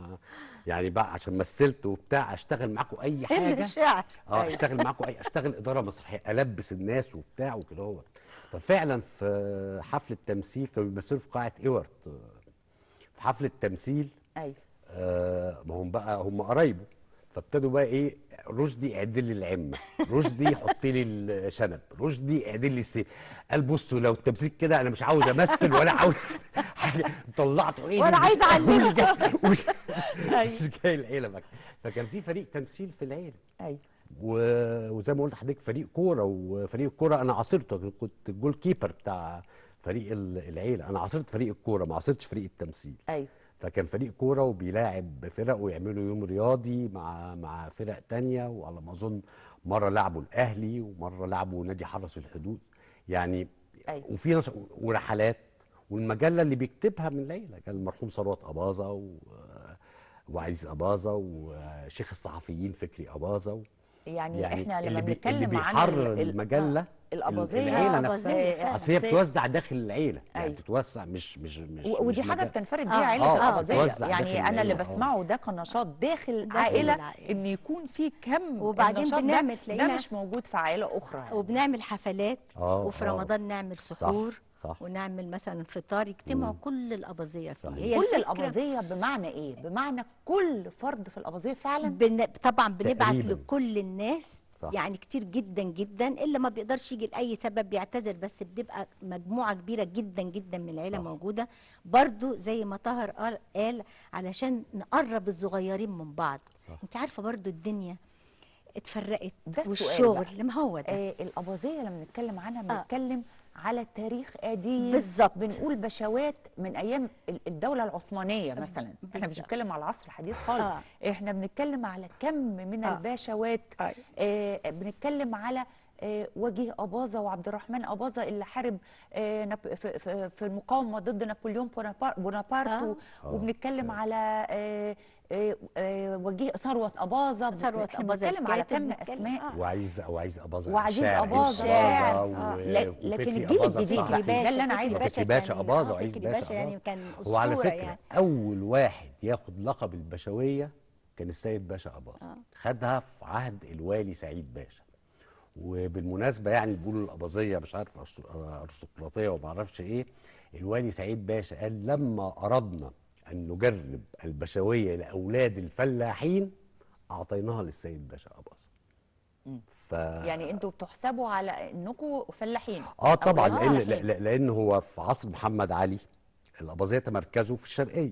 يعني بقى عشان مثلت وبتاع اشتغل معاكم اي حاجه الشعر اه اشتغل معاكم اي اشتغل اداره مسرحيه البس الناس وبتاع وكده هو ففعلا في حفله تمثيل كانوا بيمثلوا في قاعه ايورت في حفله تمثيل ايوه آه ما هم بقى هم قرايبه فابتدوا بقى ايه رشدي اعدل لي العمه رشدي حط لي الشنب رشدي اعدل لي السي قال بصوا لو التمثيل كده انا مش عاوز امثل ولا عاوز حاجه طلعته ايه ولا عايز اعلمه مش جاي مش, مش جاي العيله بقى فكان في فريق تمثيل في العيله ايوه و- وزي ما قلت لحضرتك فريق كوره وفريق الكوره انا عاصرته كنت الجول كيبر بتاع فريق ال- العيله انا عاصرت فريق الكوره ما عاصرتش فريق التمثيل ايوه فكان فريق كوره وبيلاعب فرق ويعملوا يوم رياضي مع مع فرق تانية وعلى ما اظن مره لعبوا الاهلي ومره لعبوا نادي حرس الحدود يعني أيوة. وفي نش... ورحلات والمجله اللي بيكتبها من العيله كان المرحوم ثروت اباظه و... وعزيز اباظه وشيخ الصحفيين فكري اباظه و... يعني, يعني احنا لما اللي, بي... اللي بنتكلم عن بيحرر ال- ال- المجله آه، الاباظيه العيله الأباظية نفسها فعلا. اصل هي زي- بتوزع داخل العيله يعني أيوة. بتتوسع مش مش مش و- ودي مش حاجه مجال- بتنفرد آه. بيها عائله آه، الاباظيه بتوزع يعني داخل انا اللي العيلة، آه. بسمعه ده كنشاط داخل داخل عائله العائلة. ان يكون في كم وبعدين النشاط بنعمل ده, ده تلاقينا- مش موجود في عائله اخرى يعني. وبنعمل حفلات آه، وفي آه. رمضان نعمل سحور صح ونعمل مثلا فطار يجتمعوا مم. كل الاباظيه فيه صحيح. هي كل الفكرة الاباظيه بمعنى ايه بمعنى كل فرد في الاباظيه فعلا بن... طبعا بنبعت تقريباً. لكل الناس صح. يعني كتير جدا جدا اللي ما بيقدرش يجي لاي سبب بيعتذر بس بتبقى مجموعه كبيره جدا جدا من العيله صح. موجوده برضو زي ما طاهر قال قال علشان نقرب الصغيرين من بعض صح. انت عارفه برضو الدنيا اتفرقت ده السؤال والشغل بقى. ما هو ده آه الاباظيه لما بنتكلم عنها آه. بنتكلم على تاريخ قديم بالظبط. بنقول بشوات من ايام ال- الدوله العثمانيه مثلا احنا مش بالظبط. بنتكلم على العصر الحديث خالص آه. احنا بنتكلم على كم من آه. البشوات أيوة. آه بنتكلم على آه وجيه أباظة وعبد الرحمن أباظة اللي حارب آه ناب- في, في, في المقاومة ضد نابليون بونابار- بونابرت آه. و- آه. وبنتكلم على آه آه آه وجيه ثروت أباظة ثروت احنا أباظة بنتكلم على الكاتب، كم بنتكلم- أسماء آه. وعايز وعايز اباظه وعزيز الشاعر أباظة، الشاعر شاعر. و- لا- وفكري لكن الجيل أباظة الجديد الصحفي. فكري ده اللي أنا عايزة فكري باشا كان- أباظة آه، وعيز فكري باشا باشا يعني أباظة. كان هو على أسطورة فكره يعني اول واحد ياخد لقب البشويه كان السيد باشا اباظه آه. خدها في عهد الوالي سعيد باشا وبالمناسبه يعني بيقولوا الاباظيه مش عارف أرس- ارستقراطيه وما اعرفش ايه الوالي سعيد باشا قال لما اردنا ان نجرب البشويه لاولاد الفلاحين اعطيناها للسيد باشا اباظه ف يعني انتوا بتحسبوا على انكم فلاحين اه طبعا أولاد لان فلاحين. لا- لان هو في عصر محمد علي الاباظيه تمركزوا في الشرقيه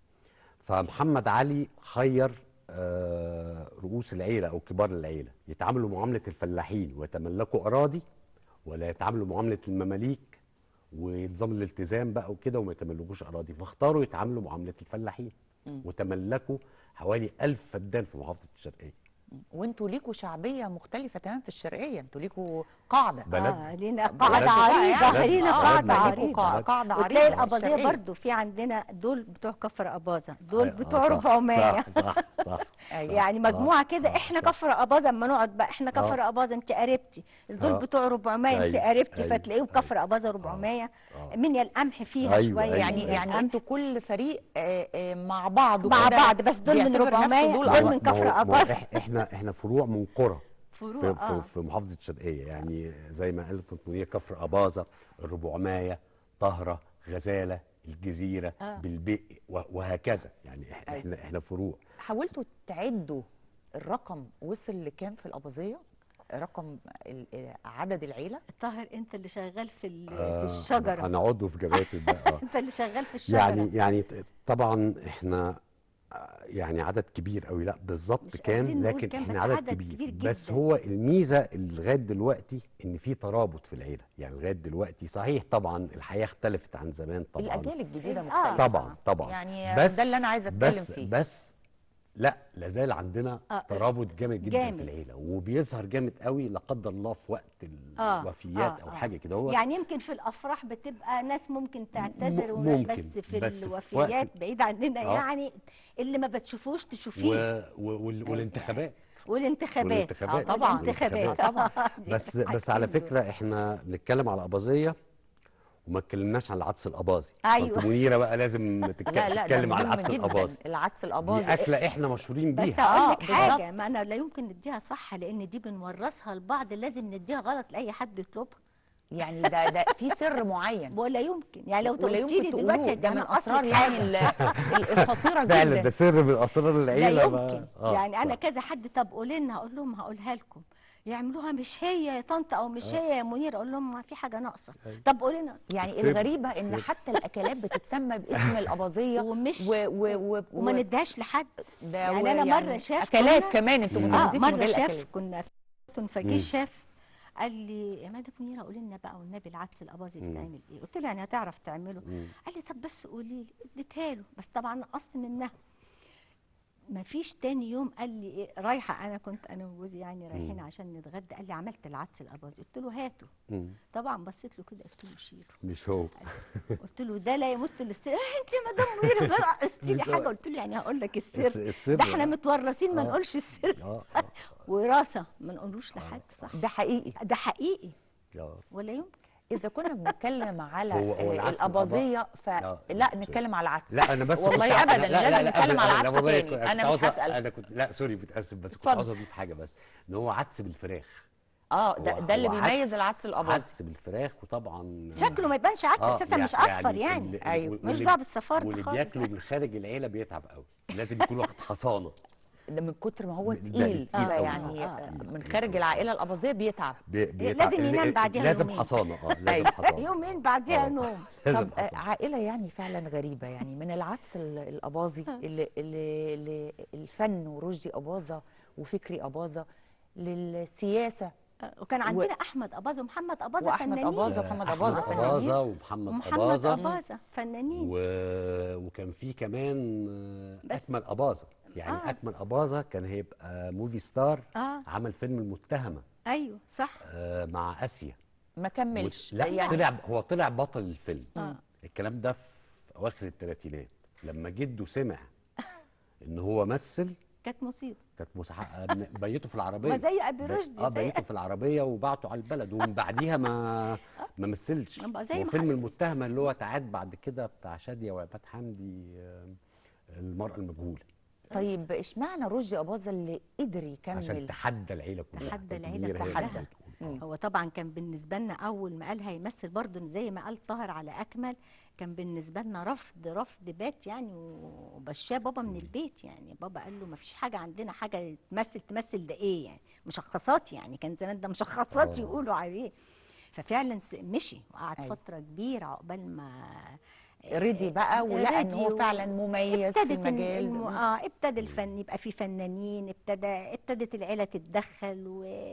فمحمد علي خير آه، رؤوس العيله او كبار العيله يتعاملوا معامله الفلاحين ويتملكوا اراضي ولا يتعاملوا معامله المماليك ونظام الالتزام بقى وكده وما يتملكوش اراضي فاختاروا يتعاملوا معامله الفلاحين مم. وتملكوا حوالي ألف فدان في محافظه الشرقيه وانتوا ليكوا شعبيه مختلفه تمام في الشرقيه انتوا ليكوا قاعده بلد اه لينا بلد قاعده بقى عريضه يعني. لينا آه، قاعده ليكوا عريضه قاع- قاعده عريضه وتلاقي في الاباضيه الشرقية. برضو في عندنا دول بتوع كفر اباظه دول آه، بتوع صح، 400 صح صح صح أيوة. يعني مجموعه كده آه، احنا صح. كفر اباظه اما نقعد بقى احنا كفر آه. اباظه انت قريبتي دول آه. بتوع 400 انت أيوة، قريبتي أيوة، فتلاقيهم أيوة. كفر اباظه 400 آه. من القمح فيها أيوة، شويه أيوة، يعني من يعني القمح. انتوا كل فريق آه، آه، مع بعض مع وكده بعض بس دول من بيعتبر نفسه 400 دول دول أباظة. من كفر ما هو- ما هو أباظة. إح- احنا احنا فروع من قرى فروع في, اه في, في محافظه الشرقيه يعني زي ما قالت التنطويه كفر اباظه الربعمايه طهره غزاله الجزيره آه. بالبئ و- وهكذا يعني إح- أيوة. احنا احنا فروع حاولتوا تعدوا الرقم وصل لكام في الاباظيه رقم ال- آه، عدد العيله طاهر انت اللي شغال في ال- آه، في الشجره انا عضو في جمعيه البقى آه. انت اللي شغال في الشجره يعني يعني ط- طبعا احنا آه، يعني عدد كبير قوي لا بالظبط مش قادرين كام نقول لكن كام، احنا بس عدد, عدد كبير, كبير بس جداً. هو الميزه اللي لغايه دلوقتي ان في ترابط في العيله يعني لغايه دلوقتي صحيح طبعا الحياه اختلفت عن زمان طبعا الاجيال الجديده آه. مختلفه طبعا طبعا يعني بس ده اللي انا عايزه اتكلم بس فيه بس لا لازال عندنا آه، ترابط جامد جدا جامد. في العيله وبيظهر جامد قوي لا قدر الله في وقت آه، الوفيات آه، او آه. حاجه كده هو يعني يمكن في الافراح بتبقى ناس ممكن تعتذر م- وما- ممكن، بس في بس في الوفيات وقت- بعيد عننا آه. يعني اللي ما بتشوفوش و... تشوفيه و... وال... والانتخابات والانتخابات والانتخابات آه، طبعاً. والانتخابات طبعاً. دي بس بس حاجتين على دول. فكره احنا بنتكلم على اباظيه وما اتكلمناش عن العدس الاباظي أيوة. طنط منيره بقى لازم تتك... لا لا ده تتكلم على مهم العدس جدا الاباظي العدس دي الاباظي اكله احنا مشهورين بس بيها اقول آه، لك بالظبط. حاجه ما انا لا يمكن نديها صح لان دي بنورثها لبعض لازم نديها غلط لاي حد يطلبها يعني ده ده في سر معين ولا يمكن يعني لو ولا قلتي لي يمكن دلوقتي تقولوه ده ده من انا اسرار اصلك يعني حاجة. ال- ال- الخطيره فعلا جدا ده سر من اسرار لا العيله ما- يمكن آه، يعني انا صح. كذا حد طب قولي لنا اقول لهم هقولها لكم يعملوها مش هي يا طنط او مش هي يا منير اقول لهم ما في حاجه ناقصه أيوة. طب قولي لنا يعني السر- الغريبه ان السر. حتى الاكلات بتتسمى باسم الاباظيه ومش و و و وما نديهاش لحد ده يعني و- أنا مرة شاف اكلات كنا- كمان انتوا مم. متميزين اه في مره مجال شاف الاكلات كنا في مم. فجه شاف قال لي يا مدام منيره قولي لنا بقى والنبي العدس الاباظي مم. بيتعمل ايه قلت له يعني هتعرف تعمله مم. قال لي طب بس قولي لي اديتها له بس طبعا نقصت منها ما فيش تاني يوم قال لي ايه رايحه انا كنت انا وجوزي يعني رايحين مم. عشان نتغدى قال لي عملت العدس الاباظي قلت له هاته مم. طبعا بصيت له كده قلت له شيله مش هو قلت له ده لا يمت للسر إيه انت يا مدام منيره بقى قصتي لي حاجه قلت له يعني هقول لك الس- السر السر ده احنا آه. متورثين ما آه. نقولش السر اه آه، وراثه ما نقولوش لحد صح ده حقيقي ده حقيقي آه. ولا يمكن اذا كنا بنتكلم على هو- هو آه، العدس الاباظيه آه، فلا سوري. نتكلم على العدس لا انا بس والله كنت ع- أبداً، لا- لا- لازم لا، نتكلم أبداً، على أنا عدس والله تاني. كنت- أنا كنت مش عاوز أ- هسأل. انا كنت لا سوري متاسف بس كنت اتفضل. عاوز اضيف حاجه بس ان هو عدس بالفراخ اه ده, هو- ده اللي هو بيميز عدس- العدس الاباظي عدس بالفراخ وطبعا شكله ما يبانش عدس آه، اساسا يع- مش اصفر يعني اللي- أيوة. واللي- ملوش دعوه بالصفار ده واللي خالص بياكله من خارج العيله بيتعب قوي لازم يكون واخد حصانه ده من كتر ما هو ده تقيل تقيل أوي. يعني آه، آه، تقيل. من خارج العائله الاباظيه بيتعب بي- بيتعب لازم ينام ال- بعديها لازم يومين. حصانه اه لازم أيوة. حصانه يومين بعديها آه. نوم لازم طب آه، حصانه عائله يعني فعلا غريبه يعني من العدس ال- الاباظي اللي اللي اللي الفن ورشدي اباظه وفكري اباظه للسياسه وكان عندنا احمد اباظه ومحمد اباظه وأحمد فنانين أباظة ومحمد أباظة أحمد فنانين. أباظة ومحمد ومحمد أباظة اباظه فنانين و... وكان في كمان آه، بس- أكمل أباظة يعني آه. أكمل أباظة كان هيبقى موفي ستار اه عمل فيلم المتهمة ايوه صح آه، مع آسيا ما كملش وت- لا يعني طلع هو طلع بطل الفيلم آه. الكلام ده في أواخر الثلاثينات لما جده سمع إن هو مثل كانت مصيبه كانت مسح... بيته في العربيه ما زي ابي ب- رشدي اه زي بيته في العربيه وبعته على البلد ومن بعديها ما ما مثلش يبقى زي هو ما فيلم حد- المتهمه اللي هو اتعاد بعد كده بتاع شاديه وعباد حمدي آه، المراه المجهوله طيب اشمعنى رشدي اباظه اللي قدر عشان يكمل تحدى العيله كلها تحدى العيلة منير هي اللي كلها. بتقول. مم. هو طبعا كان بالنسبه لنا اول ما قال هيمثل برضه زي ما قال طاهر على اكمل كان بالنسبه لنا رفض رفض بات يعني وبشاه بابا من البيت يعني بابا قال له ما فيش حاجه عندنا حاجه تمثل تمثل ده ايه يعني مشخصات يعني كان زمان ده مشخصات آه. يقولوا عليه ففعلا س- مشي وقعد أيوة. فتره كبيره عقبال ما رضي بقى ولقى ان هو رضي و- فعلا مميز في ابتدت الم- المجال الم... اه ابتدى الفن يبقى في فنانين ابتدى ابتدت العيله تتدخل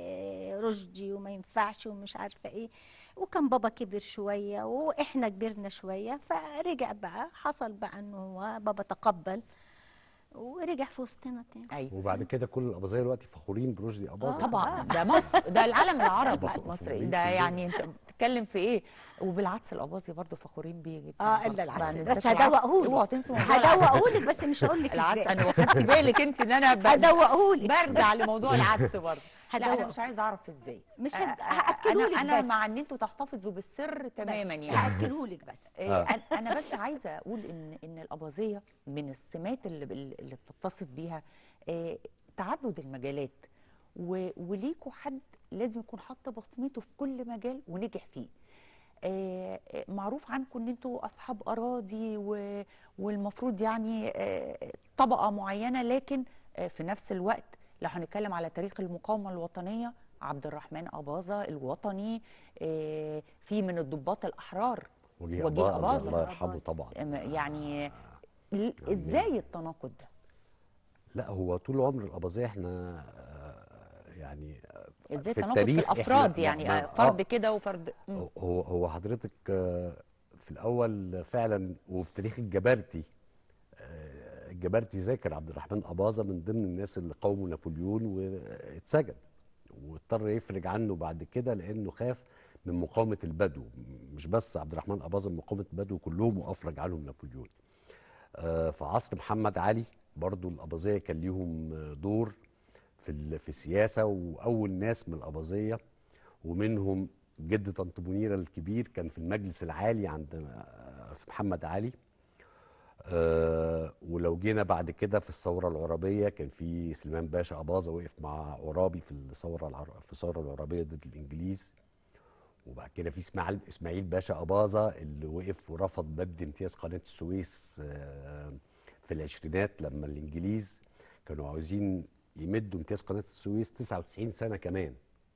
ورشدي وما ينفعش ومش عارفه ايه وكان بابا كبر شويه واحنا كبرنا شويه فرجع بقى حصل بقى انه هو بابا تقبل ورجع في وسطنا تاني ايوه وبعد كده كل الاباظيه دلوقتي فخورين برشدي اباظه طبعا ده مصر ده العالم العربي طبعاً. مصر فخورين ده بيه. يعني انت بتتكلم في ايه وبالعدس الاباظي برضو فخورين بيه جدا اه برضو. الا ما العدس ننساش بس العدس. هدوقهولك اوعوا تنسوا موضوع العدس. هدوقهولك بس مش هقول لك العدس ازاي انا واخدت بالك انت ان انا ب... هدوقهولك برجع لموضوع العدس برضه لا انا هدوق. مش عايزه اعرف ازاي مش آه، هد- آه، هأكلهولك انا انا بس. مع ان انتوا تحتفظوا بالسر تماما بس يعني هاكلهولك بس آه، آه. أنا- انا بس عايزه اقول ان ان الاباظيه من السمات اللي اللي بتتصف بيها آه، تعدد المجالات و- وليكوا حد لازم يكون حط بصمته في كل مجال ونجح فيه آه، آه، معروف عنكم ان انتوا اصحاب اراضي و- والمفروض يعني آه، طبقه معينه لكن آه، في نفس الوقت لو هنتكلم على تاريخ المقاومه الوطنيه عبد الرحمن اباظه الوطني آه، في من الضباط الاحرار وجيه وجيه أباظة أباظة. الله يرحمه طبعا أم- يعني ل- ازاي التناقض ده لا هو طول عمر الاباظيه احنا آه، يعني آه، ازاي في التناقض في التاريخ إحنا- الافراد ما- يعني ما- آه، فرد آه. كده وفرد مم. هو هو حضرتك آه، في الاول فعلا وفي تاريخ الجبرتي آه، الجبرتي ذاكر عبد الرحمن اباظه من ضمن الناس اللي قاوموا نابليون واتسجن واضطر يفرج عنه بعد كده لانه خاف من مقاومه البدو مش بس عبد الرحمن اباظه من مقاومه البدو كلهم وافرج عنهم نابليون آه، في عصر محمد علي برضو الاباظيه كان ليهم آه، دور في ال- في السياسه واول ناس من الاباظيه ومنهم جد طنط منيره الكبير كان في المجلس العالي عند آه، في محمد علي آه، ولو جينا بعد كده في الثوره العربيه كان في سليمان باشا اباظه وقف مع عرابي في الثوره العر... في الثوره العربيه ضد الانجليز وبعد كده في اسماعيل اسماعيل باشا اباظه اللي وقف ورفض مد امتياز قناه السويس آه، في العشرينات لما الانجليز كانوا عاوزين يمدوا امتياز قناه السويس 99 سنه كمان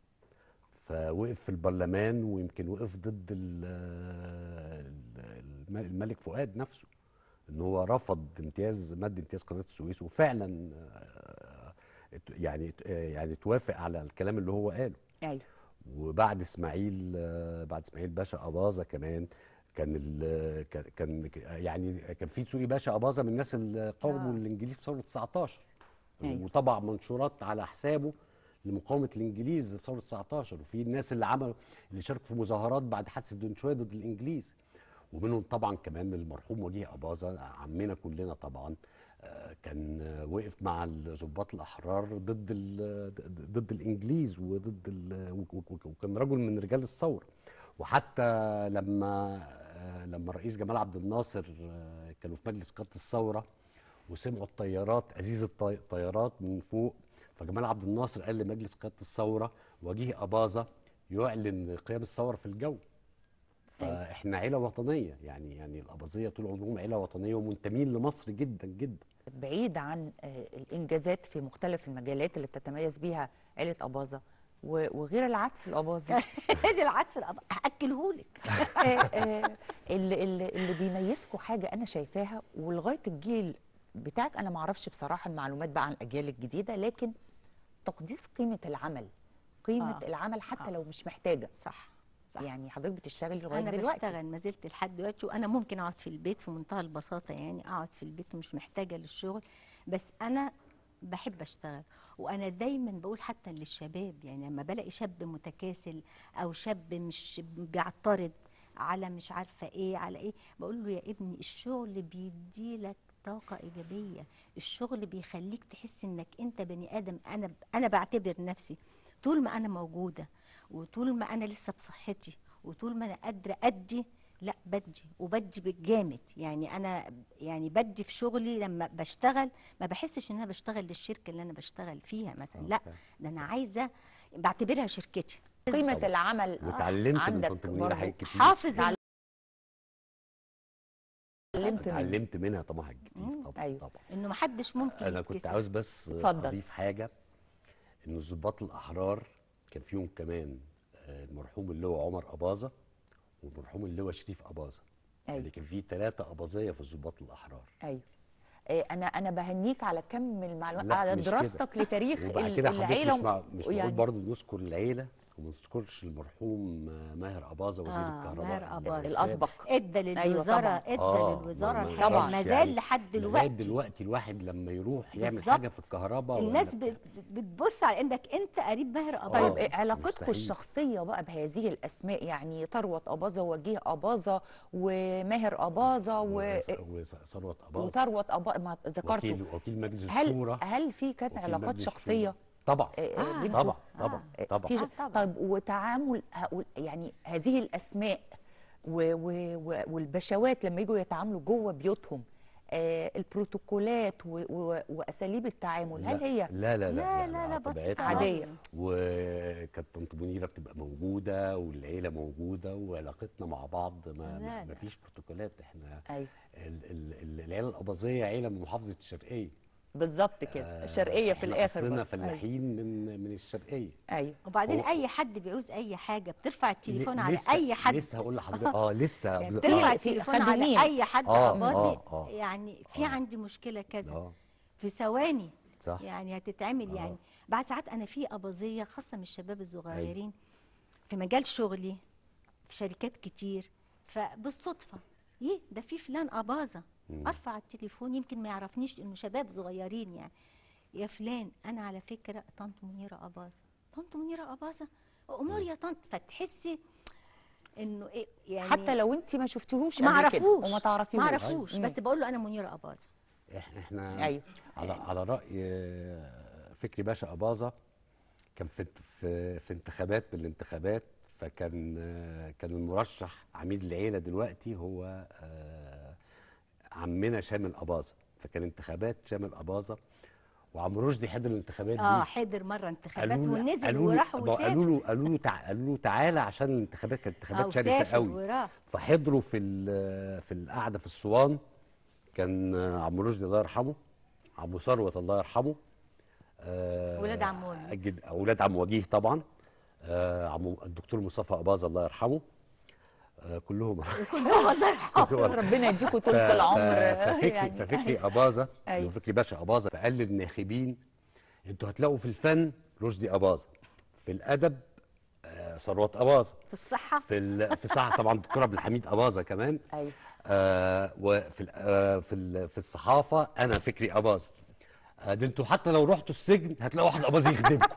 فوقف في البرلمان ويمكن وقف ضد ال- الم- الملك فؤاد نفسه ان هو رفض امتياز مد امتياز قناه السويس وفعلا آه، ات- يعني ات- آه، يعني توافق على الكلام اللي هو قاله ايوه وبعد اسماعيل آه، بعد اسماعيل باشا اباظه كمان كان ال- كان- كان يعني كان في دسوقي باشا اباظه من الناس اللي قاوموا آه. الانجليز في ثوره 19 أيوة. وطبع منشورات على حسابه لمقاومه الانجليز في ثوره 19 وفي الناس اللي عملوا اللي شاركوا في مظاهرات بعد حادثه دونشوي ضد الانجليز ومنهم طبعا كمان المرحوم وجيه اباظه عمنا كلنا طبعا آه، كان آه، وقف مع الضباط الاحرار ضد ال- ضد الانجليز وضد ال- وك- وك- وكان رجل من رجال الثوره وحتى لما آه، لما الرئيس جمال عبد الناصر آه، كانوا في مجلس قاده الثوره وسمعوا الطيارات ازيز الطي- الطيارات من فوق فجمال عبد الناصر قال لمجلس قاده الثوره وجيه اباظه يعلن قيام الثوره في الجو فاحنا عيله وطنيه يعني يعني الاباظيه طول عمرهم عيله وطنيه ومنتمين لمصر جدا جدا بعيد عن آه، الانجازات في مختلف المجالات اللي بتتميز بيها عيله اباظه و- وغير العدس الاباظي دي العدس الأب- هاكلهولك آه، آه، اللي, اللي, اللي بيميزكم حاجه انا شايفاها ولغايه الجيل بتاعك انا ما اعرفش بصراحه المعلومات بقى عن الاجيال الجديده لكن تقديس قيمه العمل قيمه آه. آه. العمل حتى آه. آه. لو مش محتاجه صح صح يعني حضرتك بتشتغلي لغايه انا دلوقتي بشتغل ما زلت لحد دلوقتي وانا ممكن اقعد في البيت في منتهى البساطه يعني اقعد في البيت ومش محتاجه للشغل بس انا بحب اشتغل وانا دايما بقول حتى للشباب يعني لما بلاقي شاب متكاسل او شاب مش بيعترض على مش عارفه ايه على ايه بقول له يا ابني الشغل بيديلك طاقه ايجابيه الشغل بيخليك تحس انك انت بني ادم انا انا بعتبر نفسي طول ما انا موجوده وطول ما انا لسه بصحتي وطول ما انا قادره ادي لا بدي وبدي بالجامد يعني انا يعني بدي في شغلي لما بشتغل ما بحسش ان انا بشتغل للشركه اللي انا بشتغل فيها مثلا لا ده انا عايزه بعتبرها شركتي قيمه طبعاً. العمل واتعلمت من عندك طنط منيره برضو حاجات كتير حافظ ال- اتعلمت منه اتعلمت منها طبعا حاجات كتير مم. طبعا أيوة. طبعا انه ما حدش ممكن انا كنت يتكسر. عاوز بس اتفضل. اضيف حاجه ان الضباط الاحرار كان فيهم كمان آه، المرحوم اللواء عمر اباظه والمرحوم اللواء شريف اباظه أيوة. يعني كان في ثلاثه اباظيه في الضباط الاحرار ايوه إيه، انا انا بهنيك على كم المعلومات لا، على مش دراستك كده. لتاريخ وبعد ال- كده حضرتك العيله مش, مع... مش يعني- معقول برضه نذكر العيله وما نذكرش المرحوم آه، ماهر اباظه وزير آه، الكهرباء ماهر أباظة. الاسبق ادى للوزاره طبعاً. ادى آه، للوزاره ما- ما الحاجه ينفعش ما زال يعني لحد لغايه دلوقتي دلوقتي الواحد لما يروح يعمل بالظبط. حاجه في الكهرباء ولا الناس بتاع. بت- بتبص على انك انت قريب ماهر آه. طيب اباظه إيه علاقتكم مستحيل. الشخصيه بقى بهذه الاسماء يعني ثروت اباظه ووجيه اباظه وماهر اباظه و... وث- وثروت اباظه وثروت اباظه ما ذكرته وكيل وكيل مجلس هل الشورى هل في كانت وكيل علاقات مجلس شخصيه الشورى. طبعا آه، آه، بينكم؟ طبعا طبعا آه، طبعا في ش... آه، طبعاً. طيب وتعامل هقول يعني هذه الاسماء و... و... و... والبشوات لما يجوا يتعاملوا جوه بيوتهم آه البروتوكولات و... و... واساليب التعامل هل لا- هي لا لا لا لا لا لا طبيعتها بسيطه عادية. خالص. وكانت طنط منيره بتبقى موجوده والعيله موجوده وعلاقتنا مع بعض ما, لا، ما, لا. ما فيش بروتوكولات احنا ايوه ال- ال- ال- العيله الاباظيه عيله من محافظه الشرقيه بالظبط كده آه، الشرقيه في إحنا الاخر اصلنا برضه. فلاحين من من الشرقيه ايوه وبعدين هو- اي حد بيعوز اي حاجه بترفع التليفون ل- على لسه- اي حد لسه هقول لحضرتك اه لسه يعني بز- بترفع آه، في التليفون خدومين. على اي حد آه، اباظي آه، آه. يعني في آه. عندي مشكله كذا اه في ثواني صح يعني هتتعمل آه. يعني بعد ساعات انا في اباظيه خاصه من الشباب الصغيرين في مجال شغلي في شركات كتير فبالصدفه ايه ده في فلان اباظه مم. ارفع التليفون يمكن ما يعرفنيش انه شباب صغيرين يعني يا فلان انا على فكره طنط منيره اباظه طنط منيره اباظه امور يا طنط فتحسي انه ايه يعني حتى لو انت ما شفتيهوش ما قبل كده اعرفوش وما تعرفيهوش ما اعرفوش أيوة. بس بقول له انا منيره اباظه احنا احنا ايوه على على راي آه، فكري باشا اباظه كان في في في انتخابات من الانتخابات فكان آه، كان المرشح عميد العيله دلوقتي هو آه، عمنا شامل اباظه فكان انتخابات شامل اباظه وعم رشدي حضر الانتخابات اه دي حضر مره انتخابات قالوا له ونزل قالوا له وراح ما قالوا وسافر له قالوا له تع... قالوا له تعالى عشان الانتخابات كانت انتخابات آه، شرسه وسافر قوي وراح فحضروا في ال- في القعده في الصوان كان عم رشدي الله يرحمه عم ثروت الله يرحمه آه، ولاد عم وجيه. أجد اولاد عم وجيه طبعا آه، عم الدكتور مصطفى اباظه الله يرحمه آه، كلهم كلهم الله يرحمه كلهم ربنا يديكم ف- طول ف- العمر ففكري يعني ففكري اباظه أيوة. اللي هو فكري باشا اباظه فقال للناخبين انتوا هتلاقوا في الفن رشدي اباظه في الادب آه، ثروت اباظه في الصحه في ال- في صح طبعا الدكتور عبد الحميد اباظه كمان ايوه آه وفي ال- آه في ال- في الصحافه انا فكري اباظه آه ده انتوا حتى لو رحتوا السجن هتلاقوا واحد اباظي يخدمكم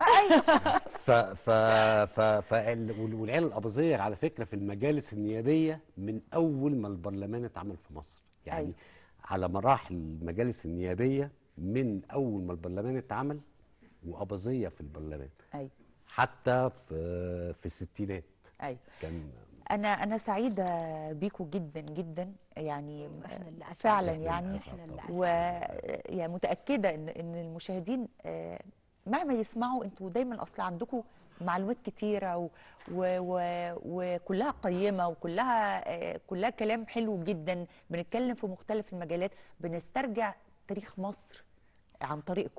ف ف ف ف وال- والعيله الاباظيه على فكره في المجالس النيابيه من اول ما البرلمان اتعمل في مصر يعني أيوة. على مراحل المجالس النيابيه من اول ما البرلمان اتعمل واباظيه في البرلمان ايوه حتى في في الستينات ايوه كان انا انا سعيده بيكم جدا جدا يعني احنا اللي أسعد. فعلا إحنا يعني اللي أسعد احنا اللي طبعاً. و يعني متاكده ان ان المشاهدين آه، مهما يسمعوا انتوا دايما اصل عندكم معلومات كتيره و و و وكلها قيمه وكلها آه، كلها كلام حلو جدا بنتكلم في مختلف المجالات بنسترجع تاريخ مصر عن طريقكم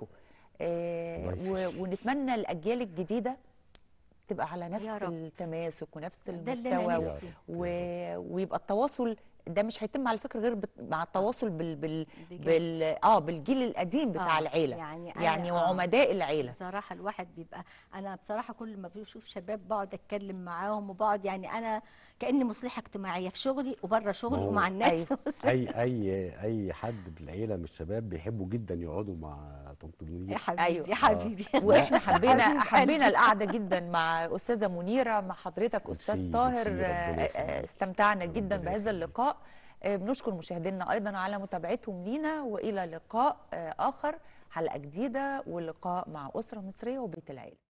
آه، الله و- ونتمنى الاجيال الجديده تبقى على نفس يا رب. التماسك ونفس ده اللي المستوى انا و- نفسي و... ويبقى التواصل ده مش هيتم على فكره غير بت... مع التواصل بال بال, بجد. بال... اه بالجيل القديم بتاع آه، العيله يعني يعني, أنا- يعني آه. وعمداء العيله بصراحة الواحد بيبقى أنا بصراحة كل ما بشوف شباب بقعد أتكلم معاهم وبقعد يعني أنا كأني مصلحة اجتماعية في شغلي وبره شغلي ما هو ومع الناس أيوة. اي اي اي حد بالعيله من الشباب بيحبوا جدا يقعدوا مع طنط يا منير حبيبي أيوة. يا حبيبي واحنا حبينا حبيب حبينا قلبي. القعده جدا مع استاذه منيره مع حضرتك ميرسي، استاذ طاهر ميرسي، ربنا آه، يخليك. آه، استمتعنا جدا ربنا بهذا يخليك. اللقاء آه، بنشكر مشاهدينا ايضا على متابعتهم لينا والى لقاء آه، اخر حلقه جديده ولقاء مع اسره مصريه وبيت العيله